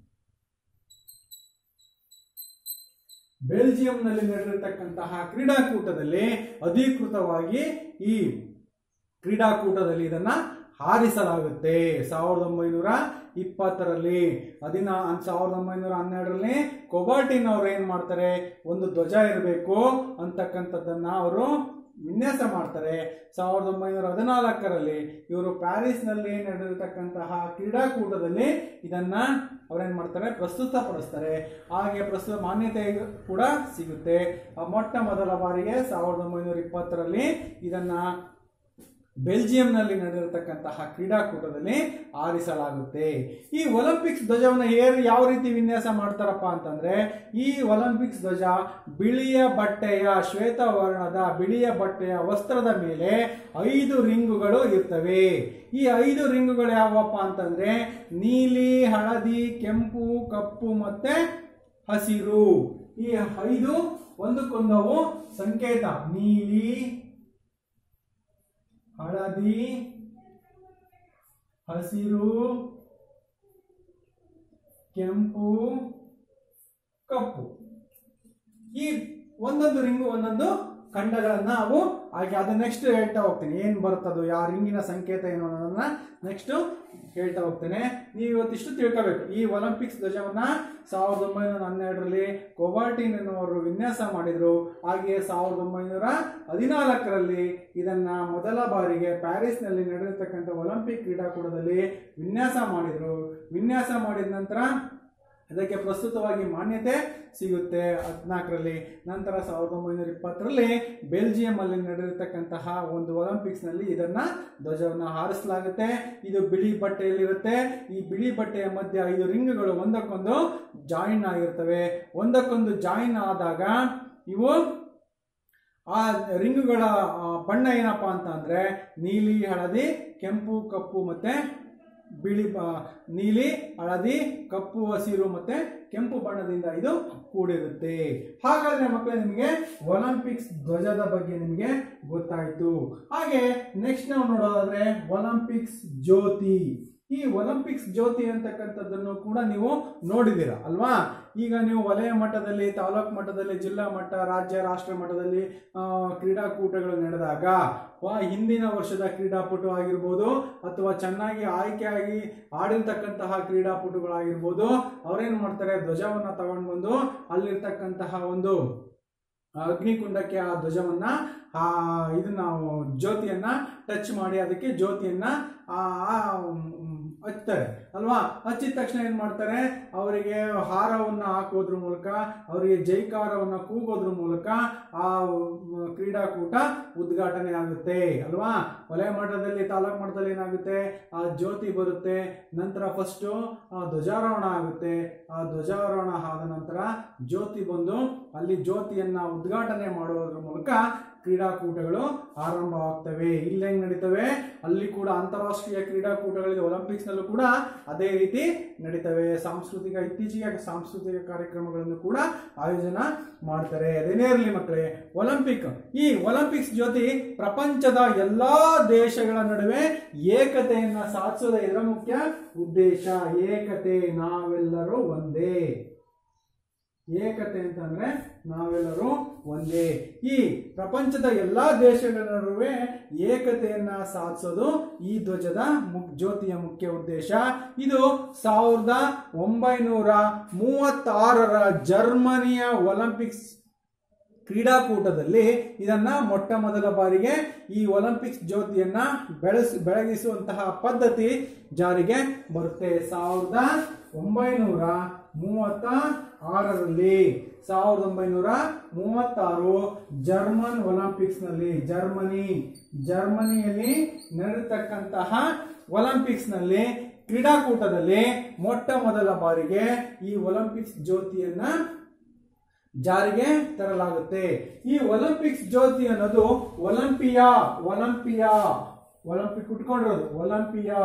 ಬೆಲ್ಜಿಯಂನಲ್ಲಿ ನಡೆದಿರ್ತಕ್ಕಂತಹ ಕ್ರೀಡಾಕೂಟದಲ್ಲಿ ಅಧಿಕೃತವಾಗಿ ಈ ಕ್ರೀಡಾಕೂಟದಲ್ಲಿ ಇದನ್ನ ಹಾರಿಸಲಾಗುತ್ತೆ ಸಾವಿರದ ಒಂಬೈನೂರ ಇಪ್ಪತ್ತರಲ್ಲಿ ಹದಿನ ಸಾವಿರದ ಒಂಬೈನೂರ ಹನ್ನೆರಡರಲ್ಲಿ ಕೊಬಾಟಿನ್ ಅವ್ರು ಏನ್ ಮಾಡ್ತಾರೆ ಒಂದು ಧ್ವಜ ಇರಬೇಕು ಅಂತಕ್ಕಂಥದ್ದನ್ನ ಅವರು ವಿನ್ಯಾಸ ಮಾಡ್ತಾರೆ ಸಾವಿರದ ಒಂಬೈನೂರ ಹದಿನಾಲ್ಕರಲ್ಲಿ ಇವರು ಪ್ಯಾರಿಸ್ನಲ್ಲಿ ನಡೆದಿರ್ತಕ್ಕಂತಹ ಕ್ರೀಡಾಕೂಟದಲ್ಲಿ ಇದನ್ನ ಅವ್ರೇನ್ ಮಾಡ್ತಾರೆ ಪ್ರಸ್ತುತಪಡಿಸ್ತಾರೆ ಹಾಗೆ ಪ್ರಸ್ತುತ ಮಾನ್ಯತೆ ಕೂಡ ಸಿಗುತ್ತೆ ಆ ಮೊಟ್ಟ ಮೊದಲ ಬಾರಿಗೆ ಸಾವಿರದ ಒಂಬೈನೂರ ಇಪ್ಪತ್ತರಲ್ಲಿ ಇದನ್ನ ಬೆಲ್ಜಿಯಂನಲ್ಲಿ ನಡೆದಿರತಕ್ಕಂತಹ ಕ್ರೀಡಾಕೂಟದಲ್ಲಿ ಆರಿಸಲಾಗುತ್ತೆ ಈ ಒಲಿಂಪಿಕ್ಸ್ ಧ್ವಜವನ್ನು ಏರ್ ಯಾವ ರೀತಿ ವಿನ್ಯಾಸ ಮಾಡ್ತಾರಪ್ಪ ಅಂತಂದ್ರೆ ಈ ಒಲಿಂಪಿಕ್ಸ್ ಧ್ವಜ ಬಿಳಿಯ ಬಟ್ಟೆಯ ಶ್ವೇತವರ್ಣದ ಬಿಳಿಯ ಬಟ್ಟೆಯ ವಸ್ತ್ರದ ಮೇಲೆ ಐದು ರಿಂಗುಗಳು ಇರ್ತವೆ ಈ ಐದು ರಿಂಗುಗಳು ಯಾವಪ್ಪ ಅಂತಂದ್ರೆ ನೀಲಿ ಹಳದಿ ಕೆಂಪು ಕಪ್ಪು ಮತ್ತೆ ಹಸಿರು ಈ ಐದು ಒಂದಕ್ಕೊಂದವು ಸಂಕೇತ ನೀಲಿ ಹಳದಿ ಹಸಿರು ಕೆಂಪು ಕಪ್ಪು ಈ ಒಂದೊಂದು ರಿಂಗು ಒಂದೊಂದು ಖಂಡಗಳನ್ನ ನಾವು ಹಾಗೆ ಅದು ನೆಕ್ಸ್ಟ್ ಹೇಳ್ತಾ ಹೋಗ್ತೀನಿ ಏನು ಬರುತ್ತದು ಯಾವ ರಿಂಗಿನ ಸಂಕೇತ ಏನು ಅನ್ನೋದನ್ನ ನೆಕ್ಸ್ಟ್ ಹೇಳ್ತಾ ಹೋಗ್ತೇನೆ ನೀವು ಇವತ್ತಿಷ್ಟು ತಿಳ್ಕೋಬೇಕು ಈ ಒಲಿಂಪಿಕ್ಸ್ ಧ್ವಜವನ್ನ ಸಾವಿರದ ಒಂಬೈನೂರ ಹನ್ನೆರಡರಲ್ಲಿ ಕೊಬಾಲ್ಟಿನ್ ಎನ್ನುವರು ವಿನ್ಯಾಸ ಮಾಡಿದ್ರು ಹಾಗೆಯೇ ಸಾವಿರದ ಒಂಬೈನೂರ ಹದಿನಾಲ್ಕರಲ್ಲಿ ಇದನ್ನ ಮೊದಲ ಬಾರಿಗೆ ಪ್ಯಾರಿಸ್ನಲ್ಲಿ ನಡೆದಿರ್ತಕ್ಕಂಥ ಒಲಿಂಪಿಕ್ ಕ್ರೀಡಾಕೂಟದಲ್ಲಿ ವಿನ್ಯಾಸ ಮಾಡಿದ್ರು ವಿನ್ಯಾಸ ಮಾಡಿದ ನಂತರ ಇದಕ್ಕೆ ಪ್ರಸ್ತುತವಾಗಿ ಮಾನ್ಯತೆ ಸಿಗುತ್ತೆ ಹದಿನಾಲ್ಕರಲ್ಲಿ ನಂತರ ಸಾವಿರದ ಒಂಬೈನೂರ ಇಪ್ಪತ್ತರಲ್ಲಿ ಬೆಲ್ಜಿಯಂ ಅಲ್ಲಿ ನಡೆದಿರ್ತಕ್ಕಂತಹ ಒಂದು ಒಲಿಂಪಿಕ್ಸ್ ನಲ್ಲಿ ಇದನ್ನ ಧ್ವಜವನ್ನು ಹಾರಿಸಲಾಗುತ್ತೆ ಇದು ಬಿಳಿ ಬಟ್ಟೆಯಲ್ಲಿರುತ್ತೆ ಈ ಬಿಳಿ ಬಟ್ಟೆಯ ಮಧ್ಯೆ ಐದು ರಿಂಗ್ಗಳು ಒಂದಕ್ಕೊಂದು ಜಾಯಿನ್ ಆಗಿರ್ತವೆ ಒಂದಕ್ಕೊಂದು ಜಾಯಿನ್ ಆದಾಗ ಇವು ಆ ರಿಂಗುಗಳ ಆ, ಬಣ್ಣ ಏನಪ್ಪಾ ಅಂತ ಅಂದ್ರೆ ನೀಲಿ ಹಳದಿ ಕೆಂಪು ಕಪ್ಪು ಮತ್ತೆ ಬಿಳಿ ಬ- ನೀಲಿ ಹಳದಿ ಕಪ್ಪು ಹಸಿರು ಮತ್ತೆ ಕೆಂಪು ಬಣ್ಣದಿಂದ ಇದು ಕೂಡಿರುತ್ತೆ ಹಾಗಾದ್ರೆ ಮಕ್ಕಳೇ ನಿಮಗೆ ಒಲಿಂಪಿಕ್ಸ್ ಧ್ವಜದ ಬಗ್ಗೆ ನಿಮಗೆ ಗೊತ್ತಾಯ್ತು ಹಾಗೆ ನೆಕ್ಸ್ಟ್ ನಾವು ನೋಡೋದಾದ್ರೆ ಒಲಿಂಪಿಕ್ಸ್ ಜ್ಯೋತಿ ಈ ಒಲಿಂಪಿಕ್ಸ್ ಜ್ಯೋತಿ ಅಂತಕ್ಕಂಥದ್ದನ್ನು ಕೂಡ ನೀವು ನೋಡಿದ್ದೀರ ಅಲ್ವಾ ಈಗ ನೀವು ವಲಯ ಮಟ್ಟದಲ್ಲಿ ತಾಲೂಕು ಮಟ್ಟದಲ್ಲಿ ಜಿಲ್ಲಾ ಮಟ್ಟ ರಾಜ್ಯ ರಾಷ್ಟ್ರ ಮಟ್ಟದಲ್ಲಿ ಆ, ಕ್ರೀಡಾಕೂಟಗಳು ನಡೆದಾಗ ವಾ ಹಿಂದಿನ ವರ್ಷದ ಕ್ರೀಡಾಪಟು ಆಗಿರ್ಬೋದು ಅಥವಾ ಚೆನ್ನಾಗಿ ಆಯ್ಕೆಯಾಗಿ ಆಡಿರ್ತಕ್ಕಂತಹ ಕ್ರೀಡಾಪಟುಗಳಾಗಿರ್ಬೋದು ಅವ್ರೇನ್ ಮಾಡ್ತಾರೆ ಧ್ವಜವನ್ನ ತಗೊಂಡು ಬಂದು ಅಲ್ಲಿರ್ತಕ್ಕಂತಹ ಒಂದು ಅಗ್ನಿಕುಂಡಕ್ಕೆ ಆ ಧ್ವಜವನ್ನ ಆ ಇದನ್ನ ಜ್ಯೋತಿಯನ್ನ ಟಚ್ ಮಾಡಿ ಅದಕ್ಕೆ ಜ್ಯೋತಿಯನ್ನ ಆ ಆ, ಮ್, ಹಚ್ತಾರೆ ಅಲ್ವಾ ಹಚ್ಚಿದ ತಕ್ಷಣ ಏನ್ ಮಾಡ್ತಾರೆ ಅವರಿಗೆ ಹಾರವನ್ನ ಹಾಕೋದ್ರ ಮೂಲಕ ಅವರಿಗೆ ಜೈಕಾರವನ್ನ ಕೂಗೋದ್ರ ಮೂಲಕ ಆ ಮ್, ಕ್ರೀಡಾಕೂಟ ಉದ್ಘಾಟನೆ ಆಗುತ್ತೆ ಅಲ್ವಾ ವಲಯ ಮಟ್ಟದಲ್ಲಿ ತಾಲೂಕು ಮಟ್ಟದಲ್ಲಿ ಏನಾಗುತ್ತೆ ಆ ಜ್ಯೋತಿ ಬರುತ್ತೆ ನಂತರ ಫಸ್ಟು ಧ್ವಜಾರೋಹಣ ಆಗುತ್ತೆ ಆ ಧ್ವಜಾರೋಹಣ ಆದ ನಂತರ ಜ್ಯೋತಿ ಬಂದು ಅಲ್ಲಿ ಜ್ಯೋತಿಯನ್ನ ಉದ್ಘಾಟನೆ ಮಾಡುವುದರ ಮೂಲಕ ಕ್ರೀಡಾಕೂಟಗಳು ಆರಂಭವಾಗ್ತವೆ ಇಲ್ಲಿ ಹೆಂಗ್ ನಡೀತವೆ ಅಲ್ಲಿ ಕೂಡ ಅಂತಾರಾಷ್ಟ್ರೀಯ ಕ್ರೀಡಾಕೂಟಗಳಲ್ಲಿ ಒಲಿಂಪಿಕ್ಸ್ ನಲ್ಲೂ ಕೂಡ ಅದೇ ರೀತಿ ನಡೀತವೆ ಸಾಂಸ್ಕೃತಿಕ ಇತ್ತೀಚೆಗೆ ಸಾಂಸ್ಕೃತಿಕ ಕಾರ್ಯಕ್ರಮಗಳನ್ನು ಕೂಡ ಆಯೋಜನ ಮಾಡ್ತಾರೆ ಅದೇನೇ ಇರಲಿ ಮಕ್ಕಳೇ ಒಲಿಂಪಿಕ್ ಈ ಒಲಿಂಪಿಕ್ಸ್ ಜ್ಯೋತಿ ಪ್ರಪಂಚದ ಎಲ್ಲಾ ದೇಶಗಳ ನಡುವೆ ಏಕತೆಯನ್ನ ಸಾಧಿಸೋದೇ ಇದರ ಮುಖ್ಯ ಉದ್ದೇಶ ಏಕತೆ ನಾವೆಲ್ಲರೂ ಒಂದೇ ಏಕತೆ ಅಂತಂದ್ರೆ ನಾವೆಲ್ಲರೂ ಒಂದೇ ಈ ಪ್ರಪಂಚದ ಎಲ್ಲಾ ದೇಶಗಳ ನಡುವೆ ಏಕತೆಯನ್ನ ಸಾಧಿಸೋದು ಈ ಧ್ವಜದ ಮು- ಜ್ಯೋತಿಯ ಮುಖ್ಯ ಉದ್ದೇಶ ಇದು ಸಾವಿರದ ಒಂಬೈನೂರ ಮೂವತ್ತಾರರ ಜರ್ಮನಿಯ ಒಲಿಂಪಿಕ್ಸ್ ಕ್ರೀಡಾಕೂಟದಲ್ಲಿ ಇದನ್ನ ಮೊಟ್ಟ ಮೊದಲ ಬಾರಿಗೆ ಈ ಒಲಿಂಪಿಕ್ಸ್ ಜ್ಯೋತಿಯನ್ನ ಬೆಳೆಸ್ ಬೆಳಗಿಸುವಂತಹ ಪದ್ಧತಿ ಜಾರಿಗೆ ಬರುತ್ತೆ ಸಾವಿರದ ಒಂಬೈನೂರ ಮೂವತ್ತ ಆರರಲ್ಲಿ ಸಾವಿರದ ಒಂಬೈನೂರ ಮೂವತ್ತಾರು ಜರ್ಮನ್ ಒಲಿಂಪಿಕ್ಸ್ ನಲ್ಲಿ ಜರ್ಮನಿ ಜರ್ಮನಿಯಲ್ಲಿ ನಡೆತಕ್ಕಂತಹ ಒಲಿಂಪಿಕ್ಸ್ ನಲ್ಲಿ ಕ್ರೀಡಾಕೂಟದಲ್ಲಿ ಮೊಟ್ಟ ಮೊದಲ ಬಾರಿಗೆ ಈ ಒಲಿಂಪಿಕ್ಸ್ ಜ್ಯೋತಿಯನ್ನ ಜಾರಿಗೆ ತರಲಾಗುತ್ತೆ ಈ ಒಲಿಂಪಿಕ್ಸ್ ಜ್ಯೋತಿ ಅನ್ನೋದು ಒಲಿಂಪಿಯಾ ಒಲಿಂಪಿಯಾ ಒಲಿಂಪಿಕ್ ಉಟ್ಕೊಂಡಿರೋದು ಒಲಿಂಪಿಯಾ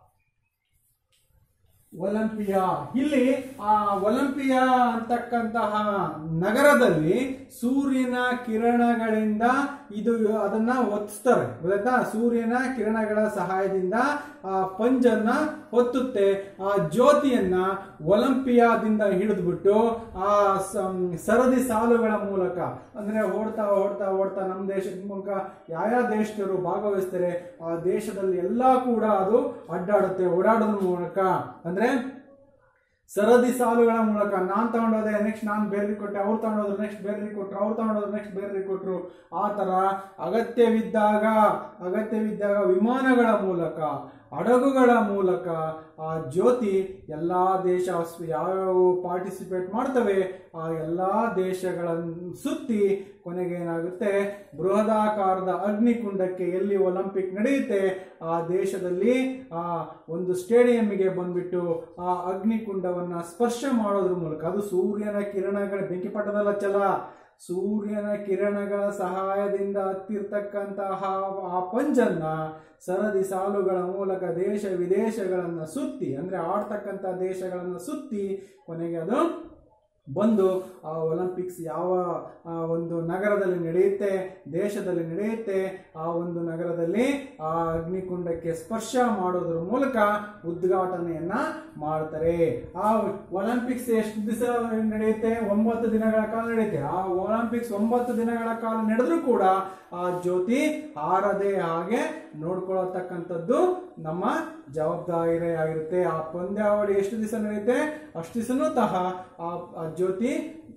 ಒಲಿಂಪಿಯಾ ಇಲ್ಲಿ ಆ ಒಲಿಂಪಿಯಾ ಅಂತಕ್ಕಂತಹ ನಗರದಲ್ಲಿ ಸೂರ್ಯನ ಕಿರಣಗಳಿಂದ ಇದು ಅದನ್ನ ಒತ್ತಿಸ್ತಾರೆ ಗೊತ್ತಾಯ್ತಾ ಸೂರ್ಯನ ಕಿರಣಗಳ ಸಹಾಯದಿಂದ ಆ ಪಂಜನ್ನ ಹೊತ್ತುತ್ತೆ ಆ ಜ್ಯೋತಿಯನ್ನ ಒಲಿಂಪಿಯಾದಿಂದ ಹಿಡಿದ್ಬಿಟ್ಟು ಆ ಸಂ- ಸರದಿ ಸಾಲುಗಳ ಮೂಲಕ ಅಂದ್ರೆ ಓಡ್ತಾ ಓಡ್ತಾ ಓಡ್ತಾ ನಮ್ಮ ದೇಶದ ಮೂಲಕ ಯಾವ ದೇಶದವರು ಭಾಗವಹಿಸ್ತಾರೆ ಆ ದೇಶದಲ್ಲಿ ಎಲ್ಲಾ ಕೂಡ ಅದು ಅಡ್ಡಾಡುತ್ತೆ ಓಡಾಡೋದ್ರ ಮೂಲಕ ಅಂದ್ರೆ ಸರದಿ ಸಾಲುಗಳ ಮೂಲಕ ನಾನ್ ತಗೊಂಡೋದೆ ನೆಕ್ಸ್ಟ್ ನಾನ್ ಬೇರೆ ಕೊಟ್ಟೆ ಅವ್ರು ತಗೊಂಡೋದ್ರು ನೆಕ್ಸ್ಟ್ ಬೇರೆ ಕೊಟ್ರು ಅವ್ರು ತಗೊಂಡೋದ್ರು ನೆಕ್ಸ್ಟ್ ಬೇರೆ ಕೊಟ್ರು ಆ ತರ ಅಗತ್ಯವಿದ್ದಾಗ ಅಗತ್ಯವಿದ್ದಾಗ ವಿಮಾನಗಳ ಮೂಲಕ ಹಡಗುಗಳ ಮೂಲಕ ಆ ಜ್ಯೋತಿ ಎಲ್ಲಾ ದೇಶ ಯಾವ್ಯಾವ ಪಾರ್ಟಿಸಿಪೇಟ್ ಮಾಡ್ತವೆ ಆ ಎಲ್ಲಾ ದೇಶಗಳನ್ನು ಸುತ್ತಿ ಕೊನೆಗೆ ಏನಾಗುತ್ತೆ ಬೃಹದಾಕಾರದ ಅಗ್ನಿಕುಂಡಕ್ಕೆ ಎಲ್ಲಿ ಒಲಿಂಪಿಕ್ ನಡೆಯುತ್ತೆ ಆ ದೇಶದಲ್ಲಿ ಆ ಒಂದು ಸ್ಟೇಡಿಯಂಗೆ ಬಂದ್ಬಿಟ್ಟು ಆ ಅಗ್ನಿಕುಂಡವನ್ನ ಸ್ಪರ್ಶ ಮಾಡೋದ್ರ ಮೂಲಕ ಅದು ಸೂರ್ಯನ ಕಿರಣಗಳ ಬೆಂಕಿಪಟ್ಟದಲ್ಲ ಚಲ ಸೂರ್ಯನ ಕಿರಣಗಳ ಸಹಾಯದಿಂದ ಹತ್ತಿರ್ತಕ್ಕಂತಹ ಆ ಪಂಜನ್ನ ಸರದಿ ಸಾಲುಗಳ ಮೂಲಕ ದೇಶ ವಿದೇಶಗಳನ್ನ ಸುತ್ತಿ ಅಂದ್ರೆ ಆಡ್ತಕ್ಕಂಥ ದೇಶಗಳನ್ನ ಸುತ್ತಿ ಕೊನೆಗೆ ಅದು ಬಂದು ಆ ಒಲಿಂಪಿಕ್ಸ್ ಯಾವ ಆ, ಒಂದು ನಗರದಲ್ಲಿ ನಡೆಯುತ್ತೆ ದೇಶದಲ್ಲಿ ನಡೆಯುತ್ತೆ ಆ ಒಂದು ನಗರದಲ್ಲಿ ಆ ಅಗ್ನಿಕುಂಡಕ್ಕೆ ಸ್ಪರ್ಶ ಮಾಡೋದ್ರ ಮೂಲಕ ಉದ್ಘಾಟನೆಯನ್ನ ಮಾಡ್ತಾರೆ ಆ ಒಲಿಂಪಿಕ್ಸ್ ಎಷ್ಟು ದಿವಸ ನಡೆಯುತ್ತೆ ಒಂಬತ್ತು ದಿನಗಳ ಕಾಲ ನಡೆಯುತ್ತೆ ಆ ಒಲಿಂಪಿಕ್ಸ್ ಒಂಬತ್ತು ದಿನಗಳ ಕಾಲ ನಡೆದ್ರೂ ಕೂಡ ಆ ಜ್ಯೋತಿ ಹಾರದೆ ಹಾಗೆ ನೋಡ್ಕೊಳ್ಳತಕ್ಕಂಥದ್ದು ನಮ್ಮ ಜವಾಬ್ದಾರಿ ಆಗಿರುತ್ತೆ ಆ ಪಂದ್ಯಾವಳಿ ಎಷ್ಟು ದಿವಸ ನಡೆಯುತ್ತೆ ಅಷ್ಟು ದಿವಸನೂ ಸಹ ಆ ಆ ಜ್ಯೋತಿ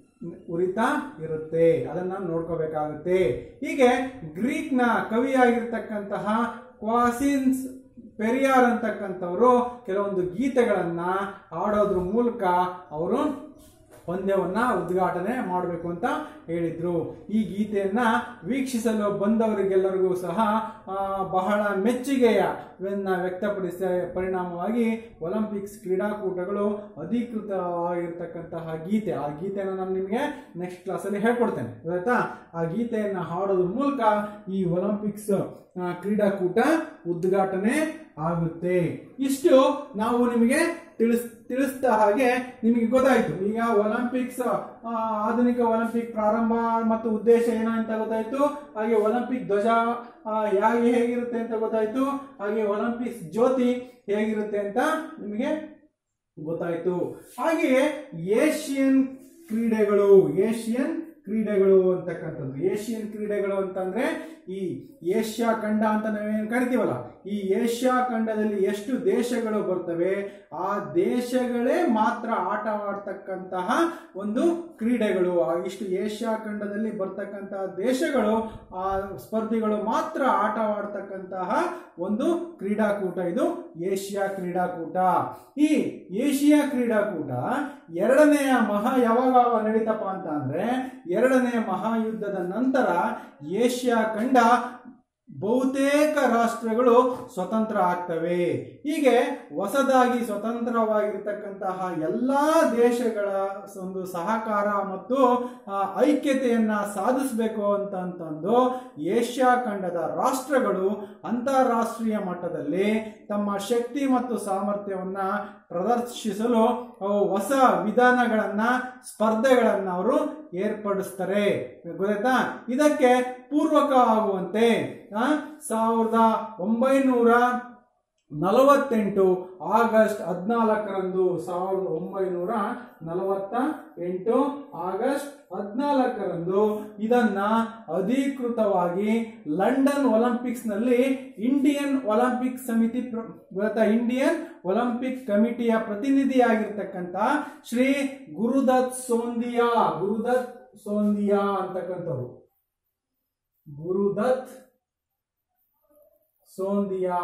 ಉರಿತಾ ಇರುತ್ತೆ ಅದನ್ನ ನೋಡ್ಕೋಬೇಕಾಗುತ್ತೆ ಹೀಗೆ ಗ್ರೀಕ್ನ ಕವಿಯಾಗಿರ್ತಕ್ಕಂತಹ ಕ್ವಾಸಿನ್ಸ್ ಪೆರಿಯಾರ್ ಅಂತಕ್ಕಂಥವರು ಕೆಲವೊಂದು ಗೀತೆಗಳನ್ನ ಹಾಡೋದ್ರ ಮೂಲಕ ಅವರು ಪಂದ್ಯವನ್ನ ಉದ್ಘಾಟನೆ ಮಾಡಬೇಕು ಅಂತ ಹೇಳಿದ್ರು ಈ ಗೀತೆಯನ್ನ ವೀಕ್ಷಿಸಲು ಬಂದವರಿಗೆಲ್ಲರಿಗೂ ಸಹ ಆ, ಬಹಳ ಮೆಚ್ಚುಗೆಯ ವನ್ನ ವ್ಯಕ್ತಪಡಿಸಿದ ಪರಿಣಾಮವಾಗಿ ಒಲಿಂಪಿಕ್ಸ್ ಕ್ರೀಡಾಕೂಟಗಳು ಅಧಿಕೃತವಾಗಿರ್ತಕ್ಕಂತಹ ಗೀತೆ ಆ ಗೀತೆಯನ್ನು ನಾನು ನಿಮಗೆ ನೆಕ್ಸ್ಟ್ ಕ್ಲಾಸಲ್ಲಿ ಹೇಳ್ಕೊಡ್ತೇನೆ ಆಯ್ತಾ ಆ ಗೀತೆಯನ್ನು ಹಾಡೋದ್ರ ಮೂಲಕ ಈ ಒಲಿಂಪಿಕ್ಸ್ ಆ, ಕ್ರೀಡಾಕೂಟ ಉದ್ಘಾಟನೆ ಆಗುತ್ತೆ ಇಷ್ಟು ನಾವು ನಿಮಗೆ ತಿಳಿಸ್ ತಿಳಿಸ್ತಾ ಹಾಗೆ ನಿಮಗೆ ಗೊತ್ತಾಯ್ತು ಈಗ ಒಲಿಂಪಿಕ್ಸ್ ಆ, ಆಧುನಿಕ ಒಲಿಂಪಿಕ್ ಪ್ರಾರಂಭ ಮತ್ತು ಉದ್ದೇಶ ಏನು ಅಂತ ಗೊತ್ತಾಯ್ತು ಹಾಗೆ ಒಲಿಂಪಿಕ್ ಧ್ವಜ ಆ, ಹೇಗೆ ಹೇಗಿರುತ್ತೆ ಅಂತ ಗೊತ್ತಾಯ್ತು ಹಾಗೆ ಒಲಿಂಪಿಕ್ಸ್ ಜ್ಯೋತಿ ಹೇಗಿರುತ್ತೆ ಅಂತ ನಿಮಗೆ ಗೊತ್ತಾಯ್ತು ಹಾಗೆಯೇ ಏಷ್ಯನ್ ಕ್ರೀಡೆಗಳು ಏಷ್ಯನ್ ಕ್ರೀಡೆಗಳು ಅಂತಕ್ಕಂಥದ್ದು ಏಷ್ಯನ್ ಕ್ರೀಡೆಗಳು ಅಂತಂದ್ರೆ ಈ ಏಷ್ಯಾ ಖಂಡ ಅಂತ ನಾವೇನು ಕರಿತೀವಲ್ಲ ಈ ಏಷ್ಯಾ ಖಂಡದಲ್ಲಿ ಎಷ್ಟು ದೇಶಗಳು ಬರ್ತವೆ ಆ ದೇಶಗಳೇ ಮಾತ್ರ ಆಟ ಆಡ್ತಕ್ಕಂತಹ ಒಂದು ಕ್ರೀಡೆಗಳು ಆ ಇಷ್ಟು ಏಷ್ಯಾ ಖಂಡದಲ್ಲಿ ಬರ್ತಕ್ಕಂತಹ ದೇಶಗಳು ಆ ಸ್ಪರ್ಧಿಗಳು ಮಾತ್ರ ಆಟ ಆಡ್ತಕ್ಕಂತಹ ಒಂದು ಕ್ರೀಡಾಕೂಟ ಇದು ಏಷ್ಯಾ ಕ್ರೀಡಾಕೂಟ ಈ ಏಷ್ಯಾ ಕ್ರೀಡಾಕೂಟ ಎರಡನೆಯ ಮಹಾ ಯಾವಾಗ ನಡೀತಪ್ಪ ಅಂತ ಅಂದ್ರೆ ಎರಡನೆಯ ಮಹಾಯುದ್ಧದ ನಂತರ ಏಷ್ಯಾ ಖಂಡ ಬಹುತೇಕ ರಾಷ್ಟ್ರಗಳು ಸ್ವತಂತ್ರ ಆಗ್ತವೆ ಹೀಗೆ ಹೊಸದಾಗಿ ಸ್ವತಂತ್ರವಾಗಿರ್ತಕ್ಕಂತಹ ಎಲ್ಲಾ ದೇಶಗಳ ಒಂದು ಸಹಕಾರ ಮತ್ತು ಆ, ಐಕ್ಯತೆಯನ್ನ ಸಾಧಿಸಬೇಕು ಅಂತ ಅಂತಂದು ಏಷ್ಯಾ ಖಂಡದ ರಾಷ್ಟ್ರಗಳು ಅಂತಾರಾಷ್ಟ್ರೀಯ ಮಟ್ಟದಲ್ಲಿ ತಮ್ಮ ಶಕ್ತಿ ಮತ್ತು ಸಾಮರ್ಥ್ಯವನ್ನ ಪ್ರದರ್ಶಿಸಲು ಅವು ಹೊಸ ವಿಧಾನಗಳನ್ನ ಸ್ಪರ್ಧೆಗಳನ್ನ ಅವರು ಏರ್ಪಡಿಸ್ತಾರೆ ಗೊತ್ತಾಯ್ತಾ ಇದಕ್ಕೆ ಪೂರ್ವಕ ಆಗುವಂತೆ ಆ, ಸಾವಿರದ ಒಂಬೈನೂರ ನಲವತ್ತೆಂಟು ಆಗಸ್ಟ್ ಹದಿನಾಲ್ಕರಂದು ಸಾವಿರದ ಒಂಬೈನೂರ ನಲವತ್ತ ಎಂಟು ಆಗಸ್ಟ್ ಹದಿನಾಲ್ಕರಂದು ಇದನ್ನ ಅಧಿಕೃತವಾಗಿ ಲಂಡನ್ ಒಲಿಂಪಿಕ್ಸ್ ನಲ್ಲಿ ಇಂಡಿಯನ್ ಒಲಿಂಪಿಕ್ ಸಮಿತಿ ಪ್ರ- ಗೊತ್ತಾ ಇಂಡಿಯನ್ ಒಲಿಂಪಿಕ್ ಕಮಿಟಿಯ ಪ್ರತಿನಿಧಿಯಾಗಿರ್ತಕ್ಕಂಥ ಶ್ರೀ ಗುರುದತ್ ಸೋಂದಿಯಾ ಗುರುದತ್ ಸೋಂದಿಯಾ ಅಂತಕ್ಕಂಥವ್ರು ಗುರುದತ್ ಸೋಂದಿಯಾ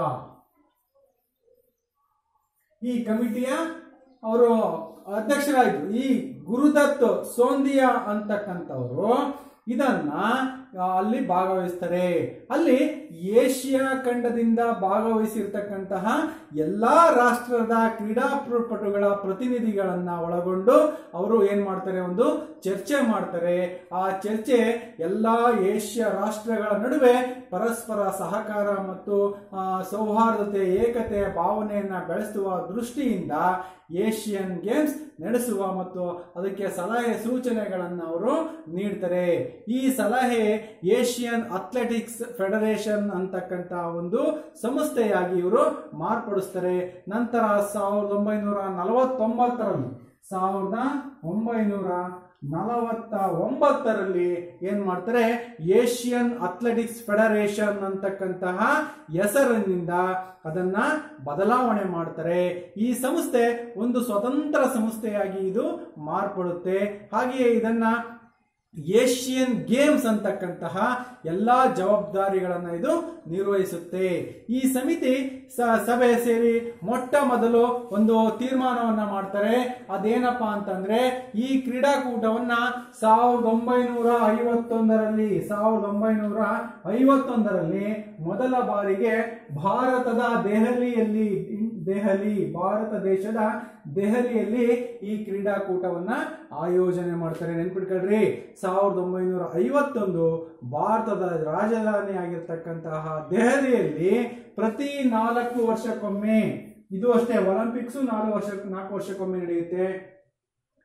ಈ ಕಮಿಟಿಯ ಅವರು ಅಧ್ಯಕ್ಷರಾಯಿತು ಈ ಗುರುದತ್ ಸೋಂದಿಯಾ ಅಂತಕ್ಕಂಥವರು ಇದನ್ನ ಆ, ಅಲ್ಲಿ ಭಾಗವಹಿಸ್ತಾರೆ ಅಲ್ಲಿ ಏಷ್ಯಾ ಖಂಡದಿಂದ ಭಾಗವಹಿಸಿರ್ತಕ್ಕಂತಹ ಎಲ್ಲಾ ರಾಷ್ಟ್ರದ ಕ್ರೀಡಾಪಟುಗಳ ಪ್ರತಿನಿಧಿಗಳನ್ನ ಒಳಗೊಂಡು ಅವರು ಏನ್ ಮಾಡ್ತಾರೆ ಒಂದು ಚರ್ಚೆ ಮಾಡ್ತಾರೆ ಆ ಚರ್ಚೆ ಎಲ್ಲಾ ಏಷ್ಯಾ ರಾಷ್ಟ್ರಗಳ ನಡುವೆ ಪರಸ್ಪರ ಸಹಕಾರ ಮತ್ತು ಆ, ಸೌಹಾರ್ದತೆ ಏಕತೆಯ ಭಾವನೆಯನ್ನ ಬೆಳೆಸುವ ದೃಷ್ಟಿಯಿಂದ ಏಷ್ಯನ್ ಗೇಮ್ಸ್ ನಡೆಸುವ ಮತ್ತು ಅದಕ್ಕೆ ಸಲಹೆ ಸೂಚನೆಗಳನ್ನು ಅವರು ನೀಡ್ತಾರೆ ಈ ಸಲಹೆ ಏಷ್ಯನ್ ಅಥ್ಲೆಟಿಕ್ಸ್ ಫೆಡರೇಷನ್ ಅಂತಕ್ಕಂಥ ಒಂದು ಸಂಸ್ಥೆಯಾಗಿ ಇವರು ಮಾರ್ಪಡಿಸ್ತಾರೆ ನಂತರ ಸಾವಿರದ ಒಂಬೈನೂರ ನಲವತ್ತೊಂಬತ್ತರಲ್ಲಿ ಸಾವಿರದ ಒಂಬೈನೂರ ನಲವತ್ತ ಒಂಬತ್ತರಲ್ಲಿ ಏನ್ ಮಾಡ್ತಾರೆ ಏಷ್ಯನ್ ಅಥ್ಲೆಟಿಕ್ಸ್ ಫೆಡರೇಷನ್ ಅಂತಕ್ಕಂತಹ ಹೆಸರಿನಿಂದ ಅದನ್ನ ಬದಲಾವಣೆ ಮಾಡ್ತಾರೆ ಈ ಸಂಸ್ಥೆ ಒಂದು ಸ್ವತಂತ್ರ ಸಂಸ್ಥೆಯಾಗಿ ಇದು ಮಾರ್ಪಡುತ್ತೆ ಹಾಗೆಯೇ ಇದನ್ನ ಏಷ್ಯನ್ ಗೇಮ್ಸ್ ಅಂತಕ್ಕಂತಹ ಎಲ್ಲಾ ಜವಾಬ್ದಾರಿಗಳನ್ನ ಇದು ನಿರ್ವಹಿಸುತ್ತೆ ಈ ಸಮಿತಿ ಸ- ಸಭೆ ಸೇರಿ ಮೊಟ್ಟ ಮೊದಲು ಒಂದು ತೀರ್ಮಾನವನ್ನ ಮಾಡ್ತಾರೆ ಅದೇನಪ್ಪಾ ಅಂತಂದ್ರೆ ಈ ಕ್ರೀಡಾಕೂಟವನ್ನ ಸಾವಿರದ ಒಂಬೈನೂರ ಐವತ್ತೊಂದರಲ್ಲಿ ಸಾವಿರದ ಒಂಬೈನೂರ ಐವತ್ತೊಂದರಲ್ಲಿ ಮೊದಲ ಬಾರಿಗೆ ಭಾರತದ ದೆಹಲಿಯಲ್ಲಿ ದೆಹಲಿ ಭಾರತ ದೇಶದ ದೆಹಲಿಯಲ್ಲಿ ಈ ಕ್ರೀಡಾಕೂಟವನ್ನ ಆಯೋಜನೆ ಮಾಡ್ತಾರೆ ನೆನ್ಪಿಟ್ಕೊಳ್ರಿ ಸಾವಿರದ ಒಂಬೈನೂರ ಐವತ್ತೊಂದು ಭಾರತದ ರಾಜಧಾನಿ ಆಗಿರ್ತಕ್ಕಂತಹ ದೆಹಲಿಯಲ್ಲಿ ಪ್ರತಿ ನಾಲ್ಕು ವರ್ಷಕ್ಕೊಮ್ಮೆ ಇದು ಅಷ್ಟೇ ಒಲಿಂಪಿಕ್ಸ್ ನಾಲ್ಕು ವರ್ಷ ನಾಲ್ಕು ವರ್ಷಕ್ಕೊಮ್ಮೆ ನಡೆಯುತ್ತೆ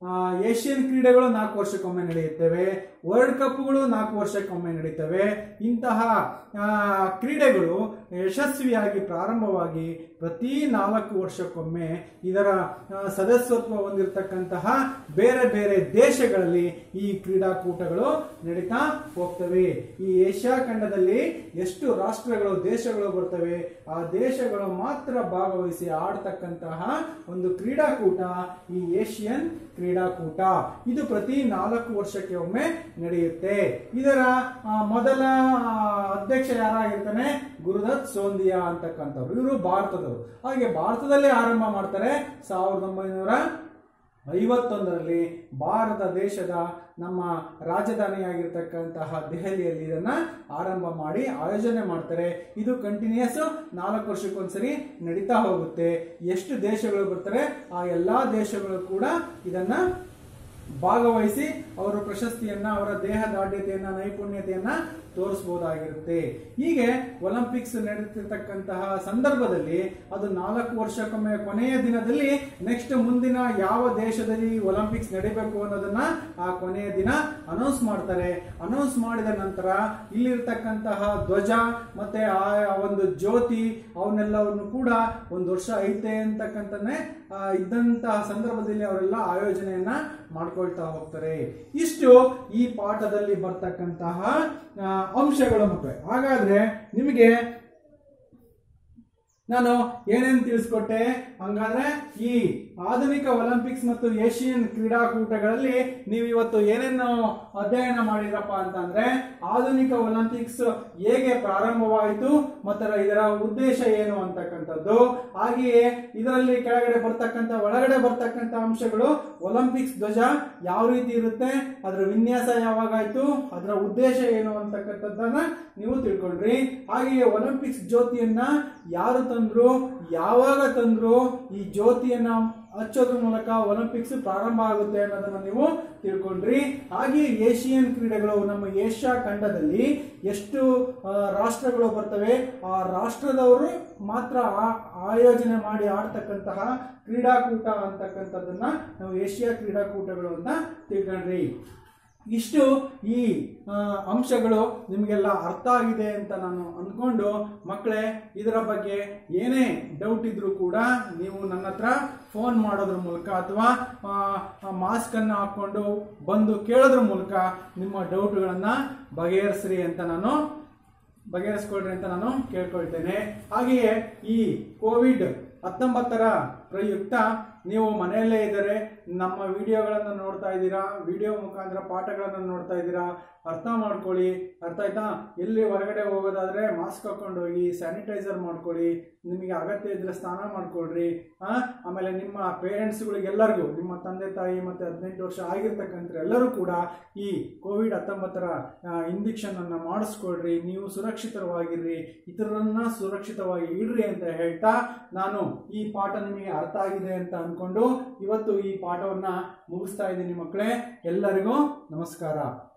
ಆ, ಏಷ್ಯನ್ ಕ್ರೀಡೆಗಳು ನಾಲ್ಕು ವರ್ಷಕ್ಕೊಮ್ಮೆ ನಡೆಯುತ್ತವೆ ವರ್ಲ್ಡ್ ಕಪ್ಗಳು ನಾಲ್ಕು ವರ್ಷಕ್ಕೊಮ್ಮೆ ನಡೀತವೆ ಇಂತಹ ಆ, ಕ್ರೀಡೆಗಳು ಯಶಸ್ವಿಯಾಗಿ ಪ್ರಾರಂಭವಾಗಿ ಪ್ರತಿ ನಾಲ್ಕು ವರ್ಷಕ್ಕೊಮ್ಮೆ ಇದರ ಆ, ಸದಸ್ಯತ್ವ ಹೊಂದಿರತಕ್ಕಂತಹ ಬೇರೆ ಬೇರೆ ದೇಶಗಳಲ್ಲಿ ಈ ಕ್ರೀಡಾಕೂಟಗಳು ನಡೀತಾ ಹೋಗ್ತವೆ ಈ ಏಷ್ಯಾ ಖಂಡದಲ್ಲಿ ಎಷ್ಟು ರಾಷ್ಟ್ರಗಳು ದೇಶಗಳು ಬರ್ತವೆ ಆ ದೇಶಗಳು ಮಾತ್ರ ಭಾಗವಹಿಸಿ ಆಡ್ತಕ್ಕಂತಹ ಒಂದು ಕ್ರೀಡಾಕೂಟ ಈ ಏಷ್ಯನ್ ಕ್ರೀಡಾಕೂಟ ಇದು ಪ್ರತಿ ನಾಲ್ಕು ವರ್ಷಕ್ಕೆ ಒಮ್ಮೆ ನಡೆಯುತ್ತೆ ಇದರ ಆ, ಮೊದಲ ಆ, ಅಧ್ಯಕ್ಷ ಯಾರಾಗಿರ್ತಾನೆ ಗುರುದತ್ ಸೋಂದಿಯಾ ಅಂತಕ್ಕಂಥವ್ರು ಇವರು ಭಾರತದವರು ಹಾಗೆ ಭಾರತದಲ್ಲೇ ಆರಂಭ ಮಾಡ್ತಾರೆ ಸಾವಿರದ ಒಂಬೈನೂರ ಐವತ್ತೊಂದರಲ್ಲಿ ಭಾರತ ದೇಶದ ನಮ್ಮ ರಾಜಧಾನಿಯಾಗಿರ್ತಕ್ಕಂತಹ ದೆಹಲಿಯಲ್ಲಿ ಇದನ್ನ ಆರಂಭ ಮಾಡಿ ಆಯೋಜನೆ ಮಾಡ್ತಾರೆ ಇದು ಕಂಟಿನ್ಯೂಸ್ ನಾಲ್ಕು ವರ್ಷಕ್ಕೊಂದ್ಸರಿ ನಡೀತಾ ಹೋಗುತ್ತೆ ಎಷ್ಟು ದೇಶಗಳು ಬರ್ತಾರೆ ಆ ಎಲ್ಲಾ ದೇಶಗಳು ಕೂಡ ಇದನ್ನ ಭಾಗವಹಿಸಿ ಅವರ ಪ್ರಶಸ್ತಿಯನ್ನ ಅವರ ದೇಹ ದಾಢ್ಯತೆಯನ್ನ ನೈಪುಣ್ಯತೆಯನ್ನ ತೋರಿಸಬಹುದಾಗಿರುತ್ತೆ ಹೀಗೆ ಒಲಿಂಪಿಕ್ಸ್ ನಡೆಯುತ್ತಿರ್ತಕ್ಕಂತಹ ಸಂದರ್ಭದಲ್ಲಿ ಅದು ನಾಲ್ಕು ವರ್ಷಕ್ಕೊಮ್ಮೆ ಕೊನೆಯ ದಿನದಲ್ಲಿ ನೆಕ್ಸ್ಟ್ ಮುಂದಿನ ಯಾವ ದೇಶದಲ್ಲಿ ಒಲಿಂಪಿಕ್ಸ್ ನಡೀಬೇಕು ಅನ್ನೋದನ್ನ ಆ ಕೊನೆಯ ದಿನ ಅನೌನ್ಸ್ ಮಾಡ್ತಾರೆ ಅನೌನ್ಸ್ ಮಾಡಿದ ನಂತರ ಇಲ್ಲಿರ್ತಕ್ಕಂತಹ ಧ್ವಜ ಮತ್ತೆ ಆ ಒಂದು ಜ್ಯೋತಿ ಅವನ್ನೆಲ್ಲವನ್ನು ಕೂಡ ಒಂದು ವರ್ಷ ಐತೆ ಅಂತಕ್ಕಂಥನ್ನೇ ಆ, ಇದ್ದಂತಹ ಸಂದರ್ಭದಲ್ಲಿ ಅವರೆಲ್ಲ ಆಯೋಜನೆಯನ್ನ ಮಾಡ್ಕೊಳ್ತಾ ಹೋಗ್ತಾರೆ ಇಷ್ಟು ಈ ಪಾಠದಲ್ಲಿ ಬರ್ತಕ್ಕಂತಹ ಆ, ಅಂಶಗಳು ಮಕ್ಕಳೇ ಹಾಗಾದ್ರೆ ನಿಮಗೆ ನಾನು ಏನೇನು ತಿಳಿಸ್ಕೊಟ್ಟೆ ಹಂಗಾದ್ರೆ ಈ ಆಧುನಿಕ ಒಲಿಂಪಿಕ್ಸ್ ಮತ್ತು ಏಷಿಯನ್ ಕ್ರೀಡಾಕೂಟಗಳಲ್ಲಿ ನೀವು ಇವತ್ತು ಏನೇನು ಅಧ್ಯಯನ ಮಾಡಿದ್ರಪ್ಪ ಅಂತಂದ್ರೆ ಆಧುನಿಕ ಒಲಿಂಪಿಕ್ಸ್ ಹೇಗೆ ಪ್ರಾರಂಭವಾಯಿತು ಮತ್ತು ಇದರ ಉದ್ದೇಶ ಏನು ಅಂತಕ್ಕಂಥದ್ದು ಹಾಗೆಯೇ ಇದರಲ್ಲಿ ಕೆಳಗಡೆ ಬರ್ತಕ್ಕಂಥ ಒಳಗಡೆ ಬರ್ತಕ್ಕಂಥ ಅಂಶಗಳು ಒಲಿಂಪಿಕ್ಸ್ ಧ್ವಜ ಯಾವ ರೀತಿ ಇರುತ್ತೆ ಅದರ ವಿನ್ಯಾಸ ಯಾವಾಗಾಯ್ತು ಅದರ ಉದ್ದೇಶ ಏನು ಅಂತಕ್ಕಂಥದ್ದನ್ನ ನೀವು ತಿಳ್ಕೊಂಡ್ರಿ ಹಾಗೆಯೇ ಒಲಿಂಪಿಕ್ಸ್ ಜ್ಯೋತಿಯನ್ನ ಯಾರು ತಂದ್ರು ಯಾವಾಗ ತಂದ್ರು ಈ ಜ್ಯೋತಿಯನ್ನ ಹಚ್ಚೋದ್ರ ಮೂಲಕ ಒಲಿಂಪಿಕ್ಸ್ ಪ್ರಾರಂಭ ಆಗುತ್ತೆ ಅನ್ನೋದನ್ನ ನೀವು ತಿಳ್ಕೊಂಡ್ರಿ ಹಾಗೆ ಏಷಿಯನ್ ಕ್ರೀಡೆಗಳು ನಮ್ಮ ಏಷ್ಯಾ ಖಂಡದಲ್ಲಿ ಎಷ್ಟು ಆ, ರಾಷ್ಟ್ರಗಳು ಬರ್ತವೆ ಆ ರಾಷ್ಟ್ರದವರು ಮಾತ್ರ ಆ- ಆಯೋಜನೆ ಮಾಡಿ ಆಡ್ತಕ್ಕಂತಹ ಕ್ರೀಡಾಕೂಟ ಅಂತಕ್ಕಂಥದ್ದನ್ನ ನಾವು ಏಷ್ಯಾ ಕ್ರೀಡಾಕೂಟಗಳು ಅಂತ ತಿಳ್ಕೊಂಡ್ರಿ ಇಷ್ಟು ಈ ಆ, ಅಂಶಗಳು ನಿಮಗೆಲ್ಲ ಅರ್ಥ ಆಗಿದೆ ಅಂತ ನಾನು ಅಂದ್ಕೊಂಡು ಮಕ್ಕಳೇ ಇದರ ಬಗ್ಗೆ ಏನೇ ಡೌಟ್ ಇದ್ರೂ ಕೂಡ ನೀವು ನನ್ನ ಹತ್ರ ಫೋನ್ ಮಾಡೋದ್ರ ಮೂಲಕ ಅಥವಾ ಮಾಸ್ಕ್ ಅನ್ನು ಹಾಕೊಂಡು ಬಂದು ಕೇಳೋದ್ರ ಮೂಲಕ ನಿಮ್ಮ ಡೌಟ್ಗಳನ್ನ ಬಗೆಹರಿಸ್ರಿ ಅಂತ ನಾನು ಬಗೆಹರಿಸ್ಕೊಳ್ರಿ ಅಂತ ನಾನು ಕೇಳ್ಕೊಳ್ತೇನೆ ಹಾಗೆಯೇ ಈ ಕೋವಿಡ್ ಹತ್ತೊಂಬತ್ತರ ಪ್ರಯುಕ್ತ ನೀವು ಮನೆಯಲ್ಲೇ ಇದ್ದರೆ ನಮ್ಮ ವಿಡಿಯೋಗಳನ್ನು ನೋಡ್ತಾ ಇದ್ದೀರಾ ವಿಡಿಯೋ ಮುಖಾಂತರ ಪಾಠಗಳನ್ನು ನೋಡ್ತಾ ಇದ್ದೀರಾ ಅರ್ಥ ಮಾಡ್ಕೊಳ್ಳಿ ಅರ್ಥ ಆಯ್ತಾ ಎಲ್ಲಿ ಹೊರಗಡೆ ಹೋಗೋದಾದ್ರೆ ಮಾಸ್ಕ್ ಹಾಕೊಂಡು ಹೋಗಿ ಸ್ಯಾನಿಟೈಸರ್ ಮಾಡ್ಕೊಳ್ಳಿ ನಿಮಗೆ ಅಗತ್ಯ ಇದ್ರೆ ಸ್ನಾನ ಮಾಡ್ಕೊಳ್ರಿ ಆ, ಆಮೇಲೆ ನಿಮ್ಮ ಪೇರೆಂಟ್ಸ್ಗಳಿಗೆಲ್ಲರಿಗೂ ನಿಮ್ಮ ತಂದೆ ತಾಯಿ ಮತ್ತೆ ಹದಿನೆಂಟು ವರ್ಷ ಆಗಿರ್ತಕ್ಕಂಥ ಎಲ್ಲರೂ ಕೂಡ ಈ ಕೋವಿಡ್ ಹತ್ತೊಂಬತ್ತರ ಇಂಜೆಕ್ಷನ್ ಅನ್ನ ಮಾಡಿಸ್ಕೊಳ್ರಿ ನೀವು ಸುರಕ್ಷಿತವಾಗಿರ್ರಿ ಇತರರನ್ನ ಸುರಕ್ಷಿತವಾಗಿ ಇಡ್ರಿ ಅಂತ ಹೇಳ್ತಾ ನಾನು ಈ ಪಾಠ ನಿಮಗೆ ಅರ್ಥ ಆಗಿದೆ ಅಂತ ಅನ್ಕೊಂಡು ಇವತ್ತು ಈ ಪಾಠವನ್ನ ಮುಗಿಸ್ತಾ ಇದ್ದೀನಿ ಮಕ್ಕಳೇ ಎಲ್ಲರಿಗೂ ನಮಸ್ಕಾರ